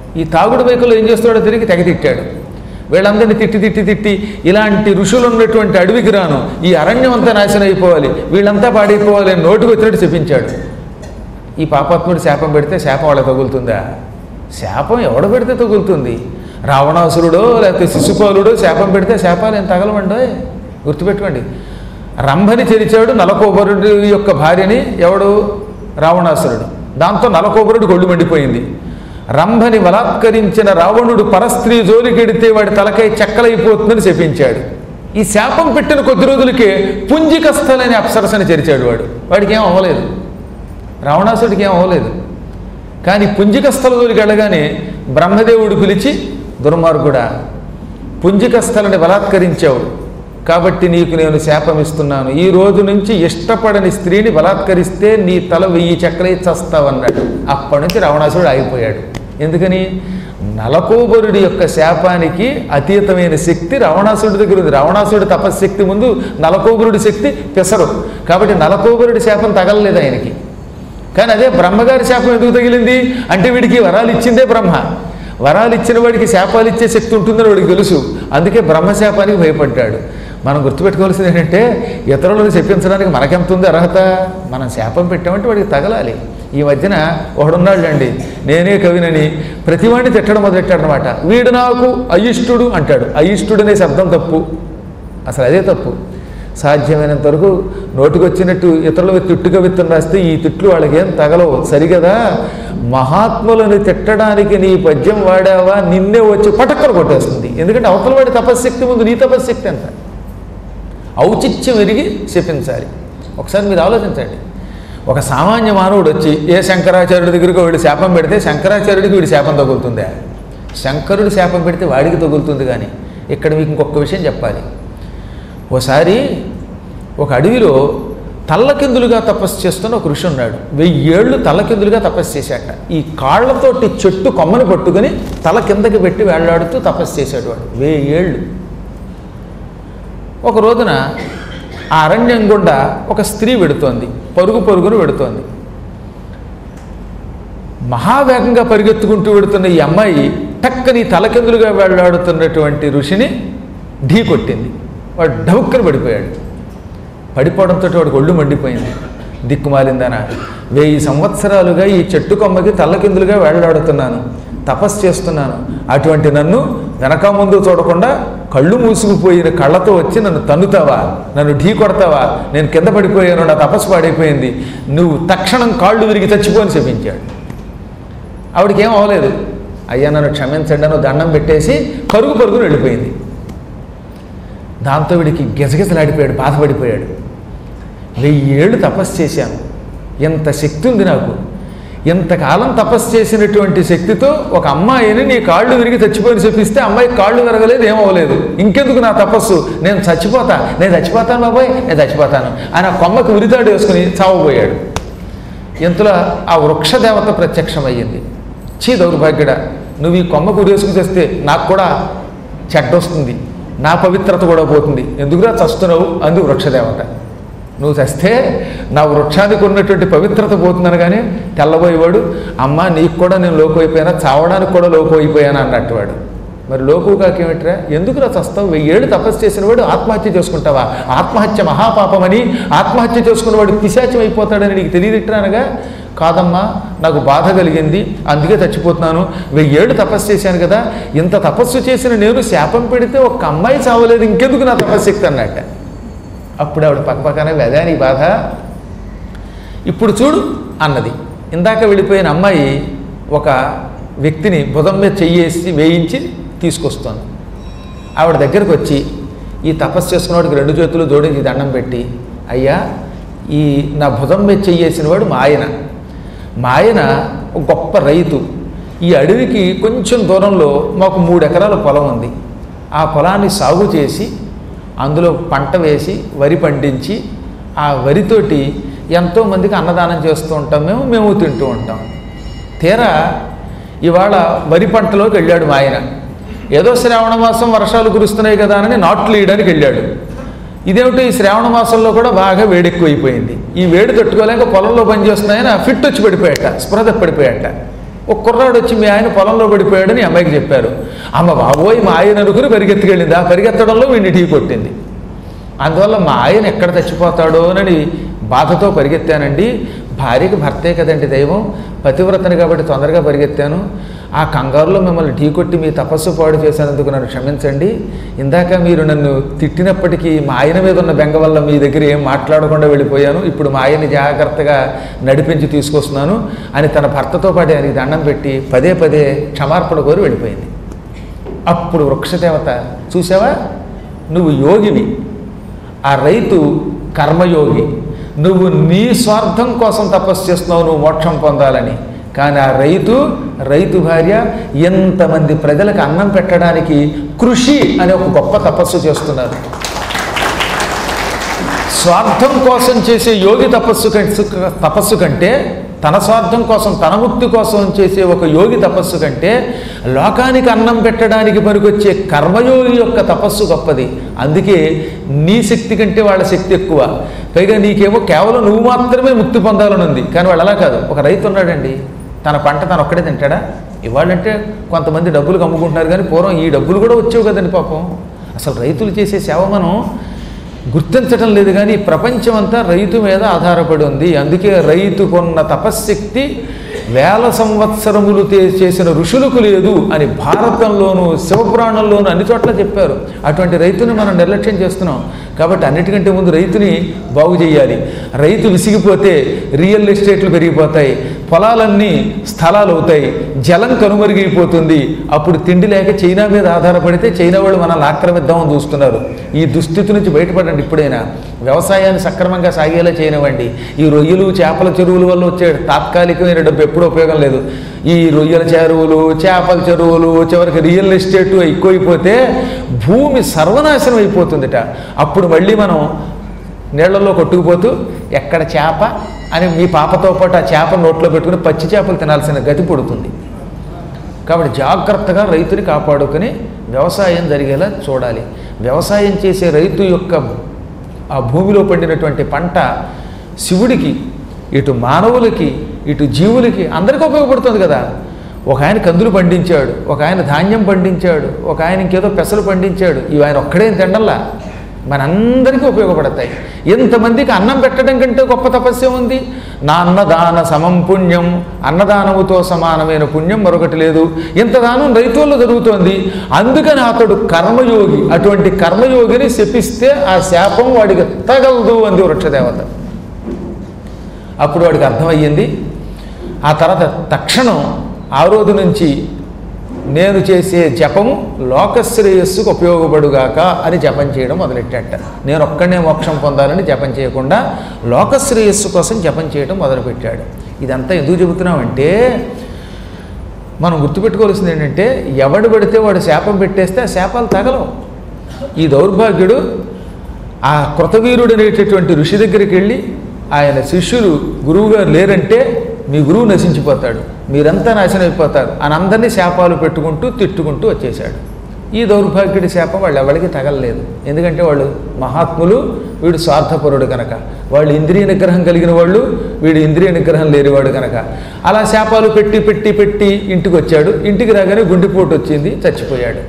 ఈ తాగుడు వైకులు ఏం చేస్తాడో తిరిగి తెగ తిట్టాడు వీళ్ళందరినీ తిట్టి తిట్టి తిట్టి ఇలాంటి ఋషులు ఉన్నటువంటి అడవికి రాను ఈ అరణ్యం అంతా నాశనం అయిపోవాలి వీళ్ళంతా పాడైపోవాలి అని నోటుకు వచ్చినట్టు చెప్పించాడు ఈ పాపాత్ముడు శాపం పెడితే శాపం వాళ్ళకి తగులుతుందా శాపం ఎవడ పెడితే తగులుతుంది రావణాసురుడో లేకపోతే శిశుపాలుడో శాపం పెడితే శాపాలు ఏం తగలవండో గుర్తుపెట్టుకోండి రంభని చెరిచాడు నలకోబరుడి యొక్క భార్యని ఎవడు రావణాసురుడు దాంతో నలకోబరుడు గొళ్ళు మండిపోయింది రంభని బలాత్కరించిన రావణుడు పరస్త్రీ జోలికెడితే వాడి తలకై చెక్కలైపోతుందని శపించాడు ఈ శాపం పెట్టిన కొద్ది రోజులకే పుంజికస్థలని అప్సరసని చెరిచాడు వాడు వాడికి ఏం అవ్వలేదు రావణాసుడికి ఏం అవ్వలేదు కానీ పుంజికస్థల జోలికి వెళ్ళగానే బ్రహ్మదేవుడు పిలిచి దుర్మార్గుడా పుంజికస్థలని బలాత్కరించావు కాబట్టి నీకు నేను శాపమిస్తున్నాను ఈ రోజు నుంచి ఇష్టపడని స్త్రీని బలాత్కరిస్తే నీ తల వెయ్యి చక్రై చస్తావన్నాడు అప్పటి నుంచి రావణాసురుడు ఆగిపోయాడు ఎందుకని నలకోబరుడి యొక్క శాపానికి అతీతమైన శక్తి రావణాసురుడి దగ్గర ఉంది రావణాసురుడి తపశక్తి ముందు నలకోబరుడి శక్తి పెసరు కాబట్టి నలకోబరుడి శాపం తగలలేదు ఆయనకి కానీ అదే బ్రహ్మగారి శాపం ఎందుకు తగిలింది అంటే వీడికి వరాలు ఇచ్చిందే బ్రహ్మ వరాలు ఇచ్చిన వాడికి శాపాలు ఇచ్చే శక్తి ఉంటుందని వాడికి తెలుసు అందుకే బ్రహ్మశాపానికి భయపడ్డాడు మనం గుర్తుపెట్టుకోవాల్సింది ఏంటంటే ఇతరులను చెప్పించడానికి మనకెంత ఉంది అర్హత మనం శాపం పెట్టామంటే వాడికి తగలాలి ఈ మధ్యన ఒకడున్నాళ్ళండి నేనే కవినని ప్రతివాడిని తిట్టడం మొదలెట్టాడనమాట వీడు నాకు అయిష్టుడు అంటాడు అయిష్టుడు అనే శబ్దం తప్పు అసలు అదే తప్పు సాధ్యమైనంత వరకు నోటికొచ్చినట్టు ఇతరుల తిట్టుగా విత్తనం రాస్తే ఈ తిట్లు వాళ్ళకి ఏం తగలవు సరిగదా మహాత్ములను తిట్టడానికి నీ పద్యం వాడావా నిన్నే వచ్చి పటక్కలు కొట్టేస్తుంది ఎందుకంటే అవతల వాడి తపశ్శక్తి ముందు నీ తపశ్శక్తి ఎంత ఔచిత్యం ఎరిగి చెప్పించాలి ఒకసారి మీరు ఆలోచించండి ఒక సామాన్య మానవుడు వచ్చి ఏ శంకరాచార్యుడి దగ్గరికి వీడు శాపం పెడితే శంకరాచార్యుడికి వీడి శాపం తగులుతుందా శంకరుడు శాపం పెడితే వాడికి తగులుతుంది కానీ ఇక్కడ మీకు ఇంకొక విషయం చెప్పాలి ఓసారి ఒక అడవిలో తల్లకిందులుగా తపస్సు చేస్తున్న ఒక ఋషి ఉన్నాడు వెయ్యి ఏళ్ళు తల్లకిందులుగా తపస్సు చేశాట ఈ కాళ్ళతోటి చెట్టు కొమ్మని పట్టుకొని తల కిందకి పెట్టి వేళ్లాడుతూ తపస్సు చేశాడు వాడు వెయ్యి ఏళ్ళు ఒక రోజున ఆ అరణ్యం గుండా ఒక స్త్రీ వెడుతోంది పరుగు పరుగును వెడుతోంది మహావేగంగా పరిగెత్తుకుంటూ వెడుతున్న ఈ అమ్మాయి టక్కని తలకిందులుగా వెళ్ళాడుతున్నటువంటి ఋషిని ఢీ కొట్టింది వాడు డౌక్కని పడిపోయాడు పడిపోవడంతో వాడికి ఒళ్ళు మండిపోయింది దిక్కుమాలిందనా వెయ్యి సంవత్సరాలుగా ఈ చెట్టు కొమ్మకి తల్లకిందులుగా వేళ్లాడుతున్నాను తపస్సు చేస్తున్నాను అటువంటి నన్ను వెనక ముందు చూడకుండా కళ్ళు మూసుకుపోయిన కళ్ళతో వచ్చి నన్ను తన్నుతావా నన్ను ఢీ కొడతావా నేను కింద పడిపోయాను నా తపస్సు పాడైపోయింది నువ్వు తక్షణం కాళ్ళు విరిగి చచ్చిపోని చెప్పించాడు ఆవిడకి ఏం అవ్వలేదు అయ్యా నన్ను క్షమించండి అని దండం పెట్టేసి పరుగు పరుగును వెళ్ళిపోయింది దాంతో వీడికి గిజగిజలాడిపోయాడు బాధపడిపోయాడు వెయ్యి ఏళ్ళు తపస్సు చేశాను ఎంత శక్తి ఉంది నాకు ఇంతకాలం తపస్సు చేసినటువంటి శక్తితో ఒక అమ్మాయిని నీ కాళ్ళు విరిగి చచ్చిపోయి చెప్పిస్తే అమ్మాయి కాళ్ళు విరగలేదు ఏమవ్వలేదు ఇంకెందుకు నా తపస్సు నేను చచ్చిపోతా నేను చచ్చిపోతాను బాబాయ్ నేను చచ్చిపోతాను ఆయన ఆ కొమ్మకు ఉరితాడు వేసుకుని చావబోయాడు ఇంతలో ఆ వృక్షదేవత ప్రత్యక్షమయ్యింది చీ దౌర్భాగ్యుడా నువ్వు ఈ కొమ్మకు ఉరేసుకు చేస్తే నాకు కూడా చెడ్డొస్తుంది నా పవిత్రత కూడా పోతుంది ఎందుకురా చస్తున్నావు అందు వృక్షదేవత నువ్వు చస్తే నా వృక్షానికి ఉన్నటువంటి పవిత్రత పోతుందనగానే తెల్లబోయేవాడు అమ్మ నీకు కూడా నేను లోకు అయిపోయానా చావడానికి కూడా లోకు అయిపోయానా అన్నట్టు వాడు మరి లోకు కాకేమిట్రా ఎందుకురా చస్తావు వెయ్యేళ్ళు తపస్సు చేసిన వాడు ఆత్మహత్య చేసుకుంటావా ఆత్మహత్య మహాపాపమని ఆత్మహత్య చేసుకున్నవాడు పిశాచం అయిపోతాడని నీకు తెలియదిట్రానగా కాదమ్మా నాకు బాధ కలిగింది అందుకే చచ్చిపోతున్నాను వెయ్యేళ్ళు తపస్సు చేశాను కదా ఇంత తపస్సు చేసిన నేను శాపం పెడితే ఒక్క అమ్మాయి చావలేదు ఇంకెందుకు నా తపస్శక్తి అన్నట్ట అప్పుడు ఆవిడ పక్కపక్కనే వెదా నీ బాధ ఇప్పుడు చూడు అన్నది ఇందాక వెళ్ళిపోయిన అమ్మాయి ఒక వ్యక్తిని భుజం మీద చెయ్యేసి వేయించి తీసుకొస్తోంది ఆవిడ దగ్గరకు వచ్చి ఈ తపస్సు చేసుకున్నవాడికి రెండు చేతులు జోడించి దండం పెట్టి అయ్యా ఈ నా భుజం మీద చెయ్యేసిన వాడు మా ఆయన మా ఆయన ఒక గొప్ప రైతు ఈ అడవికి కొంచెం దూరంలో మాకు మూడు ఎకరాల పొలం ఉంది ఆ పొలాన్ని సాగు చేసి అందులో పంట వేసి వరి పండించి ఆ వరితోటి ఎంతోమందికి అన్నదానం చేస్తూ ఉంటాం మేము మేము తింటూ ఉంటాం తీరా ఇవాళ వరి పంటలోకి వెళ్ళాడు మా ఆయన ఏదో శ్రావణ మాసం వర్షాలు కురుస్తున్నాయి కదా అని నాట్లు వేయడానికి వెళ్ళాడు ఇదేమిటి ఈ శ్రావణ మాసంలో కూడా బాగా వేడెక్కువైపోయింది ఈ వేడి తట్టుకోలేక పొలంలో పనిచేస్తున్నాయని ఆ ఫిట్ వచ్చి పడిపోయాట స్పృహ పడిపోయాట ఒక కుర్రాడు వచ్చి మీ ఆయన పొలంలో పడిపోయాడని ఈ అమ్మాయికి చెప్పారు అమ్మ బాబోయ్ మా ఆయన అనుకుని పరిగెత్తుకెళ్ళింది ఆ పరిగెత్తడంలో వీడిని టీ కొట్టింది అందువల్ల మా ఆయన ఎక్కడ చచ్చిపోతాడో అని బాధతో పరిగెత్తానండి భార్యకి భర్తే కదండి దైవం పతివ్రతని కాబట్టి తొందరగా పరిగెత్తాను ఆ కంగారులో మిమ్మల్ని ఢీ కొట్టి మీ తపస్సు పాడు చేసినందుకు నన్ను క్షమించండి ఇందాక మీరు నన్ను తిట్టినప్పటికీ మా ఆయన మీద ఉన్న బెంగ వల్ల మీ దగ్గర ఏం మాట్లాడకుండా వెళ్ళిపోయాను ఇప్పుడు మా ఆయన్ని జాగ్రత్తగా నడిపించి తీసుకొస్తున్నాను అని తన భర్తతో పాటు ఆయనకి దండం పెట్టి పదే పదే క్షమార్పణ కోరి వెళ్ళిపోయింది అప్పుడు వృక్షదేవత చూసావా నువ్వు యోగివి ఆ రైతు కర్మయోగి నువ్వు నీ స్వార్థం కోసం తపస్సు చేస్తున్నావు నువ్వు మోక్షం పొందాలని కానీ ఆ రైతు రైతు భార్య ఎంతమంది ప్రజలకు అన్నం పెట్టడానికి కృషి అనే ఒక గొప్ప తపస్సు చేస్తున్నారు స్వార్థం కోసం చేసే యోగి తపస్సు కంటే తపస్సు కంటే తన స్వార్థం కోసం తన ముక్తి కోసం చేసే ఒక యోగి తపస్సు కంటే లోకానికి అన్నం పెట్టడానికి పనికొచ్చే కర్మయోగి యొక్క తపస్సు గొప్పది అందుకే నీ శక్తి కంటే వాళ్ళ శక్తి ఎక్కువ పైగా నీకేమో కేవలం నువ్వు మాత్రమే ముక్తి పొందాలని ఉంది కానీ వాళ్ళు అలా కాదు ఒక రైతు ఉన్నాడండి తన పంట తను ఒక్కడే తింటాడా ఇవాళంటే కొంతమంది డబ్బులు అమ్ముకుంటున్నారు కానీ పూర్వం ఈ డబ్బులు కూడా వచ్చేవి కదండి పాపం అసలు రైతులు చేసే సేవ మనం గుర్తించటం లేదు కానీ ఈ ప్రపంచం అంతా రైతు మీద ఆధారపడి ఉంది అందుకే రైతుకున్న తపశ్శక్తి వేల సంవత్సరములు తే- చేసిన ఋషులకు లేదు అని భారతంలోను శివపురాణంలోను అన్ని చోట్ల చెప్పారు అటువంటి రైతుని మనం నిర్లక్ష్యం చేస్తున్నాం కాబట్టి అన్నిటికంటే ముందు రైతుని బాగు చేయాలి రైతు విసిగిపోతే రియల్ ఎస్టేట్లు పెరిగిపోతాయి పొలాలన్నీ స్థలాలు అవుతాయి జలం కనుమరుగైపోతుంది అప్పుడు తిండి లేక చైనా మీద ఆధారపడితే చైనా వాళ్ళు మనల్ని ఆక్రమిద్దామని చూస్తున్నారు ఈ దుస్థితి నుంచి బయటపడండి ఇప్పుడైనా వ్యవసాయాన్ని సక్రమంగా సాగేలా చేయనివ్వండి ఈ రొయ్యలు చేపల చెరువుల వల్ల వచ్చే తాత్కాలికమైన డబ్బు ఎప్పుడూ ఉపయోగం లేదు ఈ రొయ్యల చెరువులు చేపల చెరువులు చివరికి రియల్ ఎస్టేట్ ఎక్కువైపోతే భూమి సర్వనాశనం అయిపోతుందిట అప్పుడు మళ్ళీ మనం నీళ్లలో కొట్టుకుపోతూ ఎక్కడ చేప అని మీ పాపతో పాటు ఆ చేప నోట్లో పెట్టుకుని పచ్చి చేపలు తినాల్సిన గతి పుడుతుంది కాబట్టి జాగ్రత్తగా రైతుని కాపాడుకొని వ్యవసాయం జరిగేలా చూడాలి వ్యవసాయం చేసే రైతు యొక్క ఆ భూమిలో పండినటువంటి పంట శివుడికి ఇటు మానవులకి ఇటు జీవులకి అందరికీ ఉపయోగపడుతుంది కదా ఒక ఆయన కందులు పండించాడు ఒక ఆయన ధాన్యం పండించాడు ఒక ఆయన ఇంకేదో పెసలు పండించాడు ఇవి ఆయన ఒక్కడే తిండల్లా మనందరికీ ఉపయోగపడతాయి ఎంతమందికి అన్నం పెట్టడం కంటే గొప్ప తపస్య ఉంది నా అన్నదాన సమం పుణ్యం అన్నదానముతో సమానమైన పుణ్యం మరొకటి లేదు ఇంత దానం రైతుల్లో జరుగుతోంది అందుకని అతడు కర్మయోగి అటువంటి కర్మయోగిని శపిస్తే ఆ శాపం వాడికి తగలదు అంది వృక్షదేవత అప్పుడు వాడికి అర్థమయ్యింది ఆ తర్వాత తక్షణం ఆ రోజు నుంచి నేను చేసే జపము లోకశ్రేయస్సుకు ఉపయోగపడుగాక అని జపం చేయడం మొదలెట్టాట నేను ఒక్కడనే మోక్షం పొందాలని జపం చేయకుండా లోకశ్రేయస్సు కోసం జపం చేయడం మొదలుపెట్టాడు ఇదంతా ఎందుకు చెబుతున్నామంటే మనం గుర్తుపెట్టుకోవాల్సింది ఏంటంటే ఎవడు పడితే వాడు శాపం పెట్టేస్తే ఆ శాపాలు తగలవు ఈ దౌర్భాగ్యుడు ఆ కృతవీరుడు అనేటటువంటి ఋషి దగ్గరికి వెళ్ళి ఆయన శిష్యులు గురువుగారు లేరంటే మీ గురువు నశించిపోతాడు మీరంతా నాశనం అయిపోతారు అని అందరినీ శాపాలు పెట్టుకుంటూ తిట్టుకుంటూ వచ్చేశాడు ఈ దౌర్భాగ్యుడి శాపం వాళ్ళు ఎవరికి తగలలేదు ఎందుకంటే వాళ్ళు మహాత్ములు వీడు స్వార్థపరుడు కనుక వాళ్ళు ఇంద్రియ నిగ్రహం కలిగిన వాళ్ళు వీడు ఇంద్రియ నిగ్రహం లేనివాడు కనుక అలా శాపాలు పెట్టి పెట్టి పెట్టి ఇంటికి వచ్చాడు ఇంటికి రాగానే గుండెపోటు వచ్చింది చచ్చిపోయాడు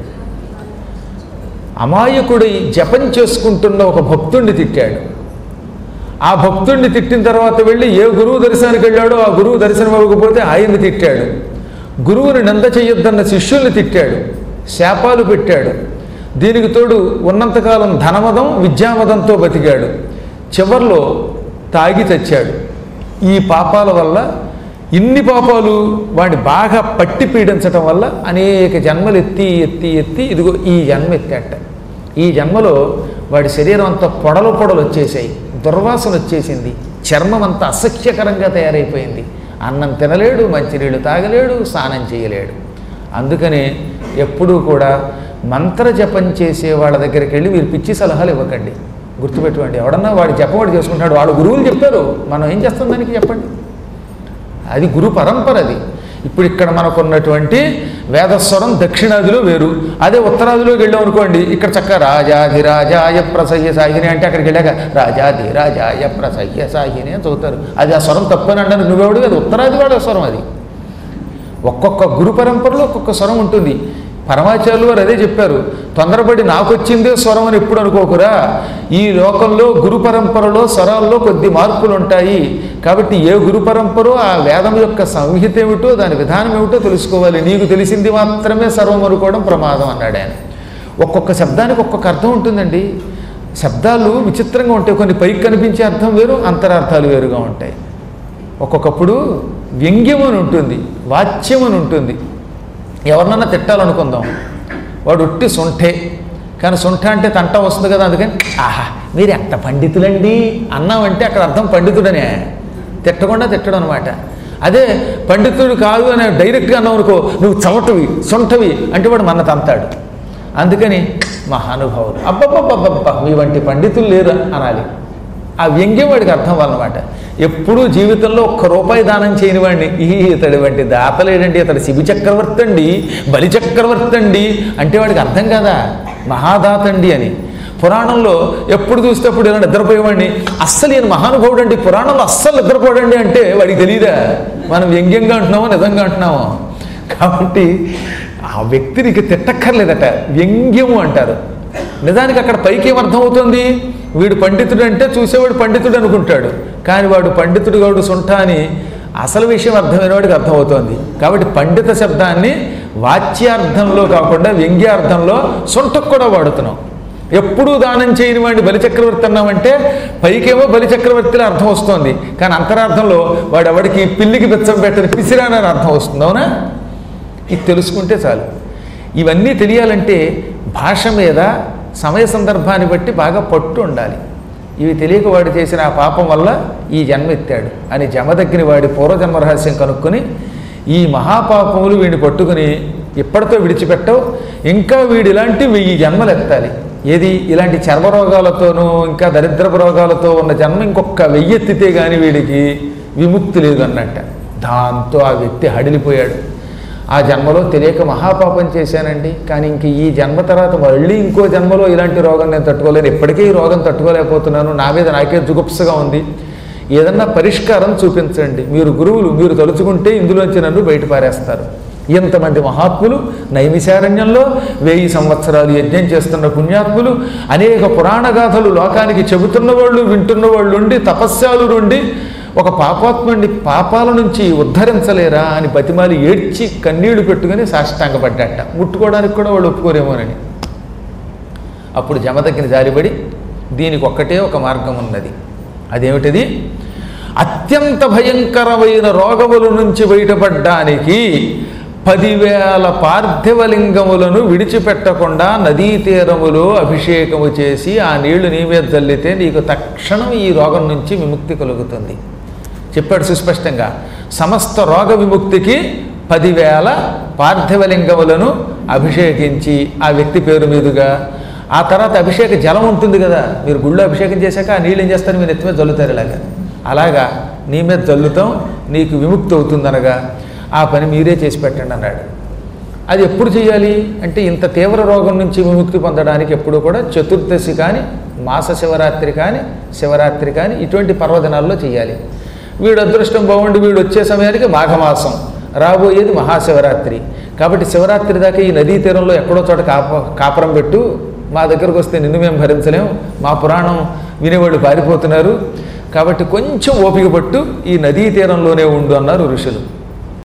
అమాయకుడి జపం చేసుకుంటున్న ఒక భక్తుణ్ణి తిట్టాడు ఆ భక్తుణ్ణి తిట్టిన తర్వాత వెళ్ళి ఏ గురువు దర్శనానికి వెళ్ళాడో ఆ గురువు దర్శనం అవ్వకపోతే ఆయన్ని తిట్టాడు గురువుని నంద చెయ్యొద్దన్న శిష్యుల్ని తిట్టాడు శాపాలు పెట్టాడు దీనికి తోడు ఉన్నంతకాలం ధనమదం విద్యామదంతో బతికాడు చివర్లో తాగి చచ్చాడు ఈ పాపాల వల్ల ఇన్ని పాపాలు వాడిని బాగా పట్టి పీడించటం వల్ల అనేక జన్మలు ఎత్తి ఎత్తి ఎత్తి ఇదిగో ఈ జన్మ ఎత్తాట ఈ జన్మలో వాడి శరీరం అంతా పొడలు పొడలు వచ్చేసాయి దుర్వాసన వచ్చేసింది చర్మం అంతా అసహ్యకరంగా తయారైపోయింది అన్నం తినలేడు మంచినీళ్ళు తాగలేడు స్నానం చేయలేడు అందుకనే ఎప్పుడూ కూడా మంత్ర జపం చేసే వాళ్ళ దగ్గరికి వెళ్ళి మీరు పిచ్చి సలహాలు ఇవ్వకండి గుర్తుపెట్టుకోండి ఎవడన్నా వాడి జపం వాడు చేసుకుంటాడు వాడు గురువులు చెప్పారు మనం ఏం చేస్తాం దానికి చెప్పండి అది గురు పరంపర అది ఇప్పుడు ఇక్కడ మనకున్నటువంటి వేదస్వరం దక్షిణాదిలో వేరు అదే ఉత్తరాదిలోకి వెళ్ళాం అనుకోండి ఇక్కడ చక్క రాజాధిరాజాయ ప్రసహ్య సాహిని అంటే అక్కడికి వెళ్ళాక రాజాధిరాజాయ ప్రసహ్య సాహిని అని చదువుతారు అది ఆ స్వరం తప్పని అంటే నువ్వెవడు అది ఉత్తరాది వాడు స్వరం అది ఒక్కొక్క గురు పరంపరలో ఒక్కొక్క స్వరం ఉంటుంది పరమాచార్యులు వారు అదే చెప్పారు తొందరపడి నాకు వచ్చిందే స్వరం అని ఎప్పుడు అనుకోకురా ఈ లోకంలో గురు పరంపరలో స్వరాల్లో కొద్ది మార్పులు ఉంటాయి కాబట్టి ఏ గురు పరంపరో ఆ వేదం యొక్క సంహిత ఏమిటో దాని విధానం ఏమిటో తెలుసుకోవాలి నీకు తెలిసింది మాత్రమే సర్వం అనుకోవడం ప్రమాదం అన్నాడు ఆయన ఒక్కొక్క శబ్దానికి ఒక్కొక్క అర్థం ఉంటుందండి శబ్దాలు విచిత్రంగా ఉంటాయి కొన్ని పైకి కనిపించే అర్థం వేరు అంతరార్థాలు వేరుగా ఉంటాయి ఒక్కొక్కప్పుడు వ్యంగ్యం అని ఉంటుంది వాచ్యం అని ఉంటుంది ఎవరినన్నా తిట్టాలనుకుందాం వాడు ఉట్టి సొంఠే కానీ సొంఠ అంటే తంట వస్తుంది కదా అందుకని ఆహా మీరు ఎంత పండితులండి అన్నామంటే అక్కడ అర్థం పండితుడనే తిట్టకుండా తిట్టడం అనమాట అదే పండితుడు కాదు అని డైరెక్ట్గా అన్నావు అనుకో నువ్వు చవటవి సొంటవి అంటే వాడు మన తంతాడు అందుకని మహానుభావులు అబ్బబ్బబ్బబ్బబ్బ మీ వంటి పండితులు లేరు అనాలి ఆ వ్యంగ్యం వాడికి అర్థం అన్నమాట ఎప్పుడూ జీవితంలో ఒక్క రూపాయి దానం చేయని వాడిని ఈ ఇతడి వంటి దాతలేడండి ఇతడు శిబి చక్రవర్తి అండి బలి చక్రవర్తి అండి అంటే వాడికి అర్థం కదా మహాదాతండి అని పురాణంలో ఎప్పుడు చూస్తే అప్పుడు ఇలా నిద్రపోయేవాడిని అస్సలు ఈయన మహానుభావుడు అండి పురాణంలో అస్సలు నిద్రపోడండి అంటే వాడికి తెలియదా మనం వ్యంగ్యంగా అంటున్నామో నిజంగా అంటున్నామో కాబట్టి ఆ వ్యక్తినికి తిట్టక్కర్లేదట వ్యంగ్యము అంటారు నిజానికి అక్కడ పైకి ఏమర్థమవుతుంది వీడు పండితుడు అంటే చూసేవాడు పండితుడు అనుకుంటాడు కానీ వాడు పండితుడు గౌడు సొంట అని అసలు విషయం అర్థమైన వాడికి అర్థమవుతోంది కాబట్టి పండిత శబ్దాన్ని వాచ్యార్థంలో కాకుండా వ్యంగ్యార్థంలో సొంటకు కూడా వాడుతున్నాం ఎప్పుడూ దానం చేయని వాడిని బలిచక్రవర్తి అన్నామంటే పైకేమో బలిచక్రవర్తిలో అర్థం వస్తుంది కానీ అంతరార్థంలో వాడు ఎవడికి పిల్లికి బెచ్చం పెట్టని పిసిరానని అర్థం వస్తుంది అవునా ఇది తెలుసుకుంటే చాలు ఇవన్నీ తెలియాలంటే భాష మీద సమయ సందర్భాన్ని బట్టి బాగా పట్టు ఉండాలి ఇవి తెలియక వాడు చేసిన ఆ పాపం వల్ల ఈ జన్మ ఎత్తాడు అని జమదగ్ని వాడి పూర్వజన్మ రహస్యం కనుక్కొని ఈ మహాపాపములు వీడిని పట్టుకుని ఇప్పటితో విడిచిపెట్టవు ఇంకా వీడు ఇలాంటి వెయ్యి జన్మలు ఎత్తాలి ఏది ఇలాంటి చర్మ రోగాలతోనూ ఇంకా దరిద్రపు రోగాలతో ఉన్న జన్మ ఇంకొక వెయ్యి ఎత్తితే కానీ వీడికి విముక్తి లేదు అన్నట్ట దాంతో ఆ వ్యక్తి హడిలిపోయాడు ఆ జన్మలో తెలియక మహాపాపం చేశానండి కానీ ఇంక ఈ జన్మ తర్వాత మళ్ళీ ఇంకో జన్మలో ఇలాంటి రోగం నేను తట్టుకోలేను ఇప్పటికే ఈ రోగం తట్టుకోలేకపోతున్నాను నా మీద నాకే జుగుప్సగా ఉంది ఏదన్నా పరిష్కారం చూపించండి మీరు గురువులు మీరు తలుచుకుంటే ఇందులోంచి నన్ను బయట పారేస్తారు ఇంతమంది మహాత్ములు నైమిశారణ్యంలో వెయ్యి సంవత్సరాలు యజ్ఞం చేస్తున్న పుణ్యాత్ములు అనేక పురాణ గాథలు లోకానికి చెబుతున్న వాళ్ళు వింటున్న వాళ్ళు ఉండి తపస్యాలు నుండి ఒక పాపాత్ముడిని పాపాల నుంచి ఉద్ధరించలేరా అని బతిమాలి ఏడ్చి కన్నీళ్లు పెట్టుకుని సాష్టాంగపడ్డట ముట్టుకోవడానికి కూడా వాళ్ళు ఒప్పుకోరేమోనని అప్పుడు జమదగ్గిన జారిపడి దీనికి ఒక్కటే ఒక మార్గం ఉన్నది అదేమిటిది అత్యంత భయంకరమైన రోగముల నుంచి బయటపడ్డానికి పదివేల పార్థివలింగములను విడిచిపెట్టకుండా నదీ తీరములో అభిషేకము చేసి ఆ నీళ్లు నీ మీద చల్లితే నీకు తక్షణం ఈ రోగం నుంచి విముక్తి కలుగుతుంది చెప్పాడు సుస్పష్టంగా సమస్త రోగ విముక్తికి పదివేల పార్థివలింగములను అభిషేకించి ఆ వ్యక్తి పేరు మీదుగా ఆ తర్వాత అభిషేక జలం ఉంటుంది కదా మీరు గుళ్ళో అభిషేకం చేశాక ఆ నీళ్ళు ఏం చేస్తారు మీరు నెత్తి మీద జల్లుతారు ఇలాగా అలాగా నీ మీద జల్లుతాం నీకు విముక్తి అవుతుందనగా ఆ పని మీరే చేసి పెట్టండి అన్నాడు అది ఎప్పుడు చేయాలి అంటే ఇంత తీవ్ర రోగం నుంచి విముక్తి పొందడానికి ఎప్పుడు కూడా చతుర్దశి కానీ మాస శివరాత్రి కానీ శివరాత్రి కానీ ఇటువంటి పర్వదినాల్లో చేయాలి వీడు అదృష్టం బాగుండి వీడు వచ్చే సమయానికి మాఘమాసం రాబోయేది మహాశివరాత్రి కాబట్టి శివరాత్రి దాకా ఈ నదీ తీరంలో ఎక్కడో చోట కాప కాపురం పెట్టు మా దగ్గరకు వస్తే నిన్ను మేము భరించలేం మా పురాణం వినేవాళ్ళు పారిపోతున్నారు కాబట్టి కొంచెం ఓపిక పట్టు ఈ నదీ తీరంలోనే ఉండు అన్నారు ఋషులు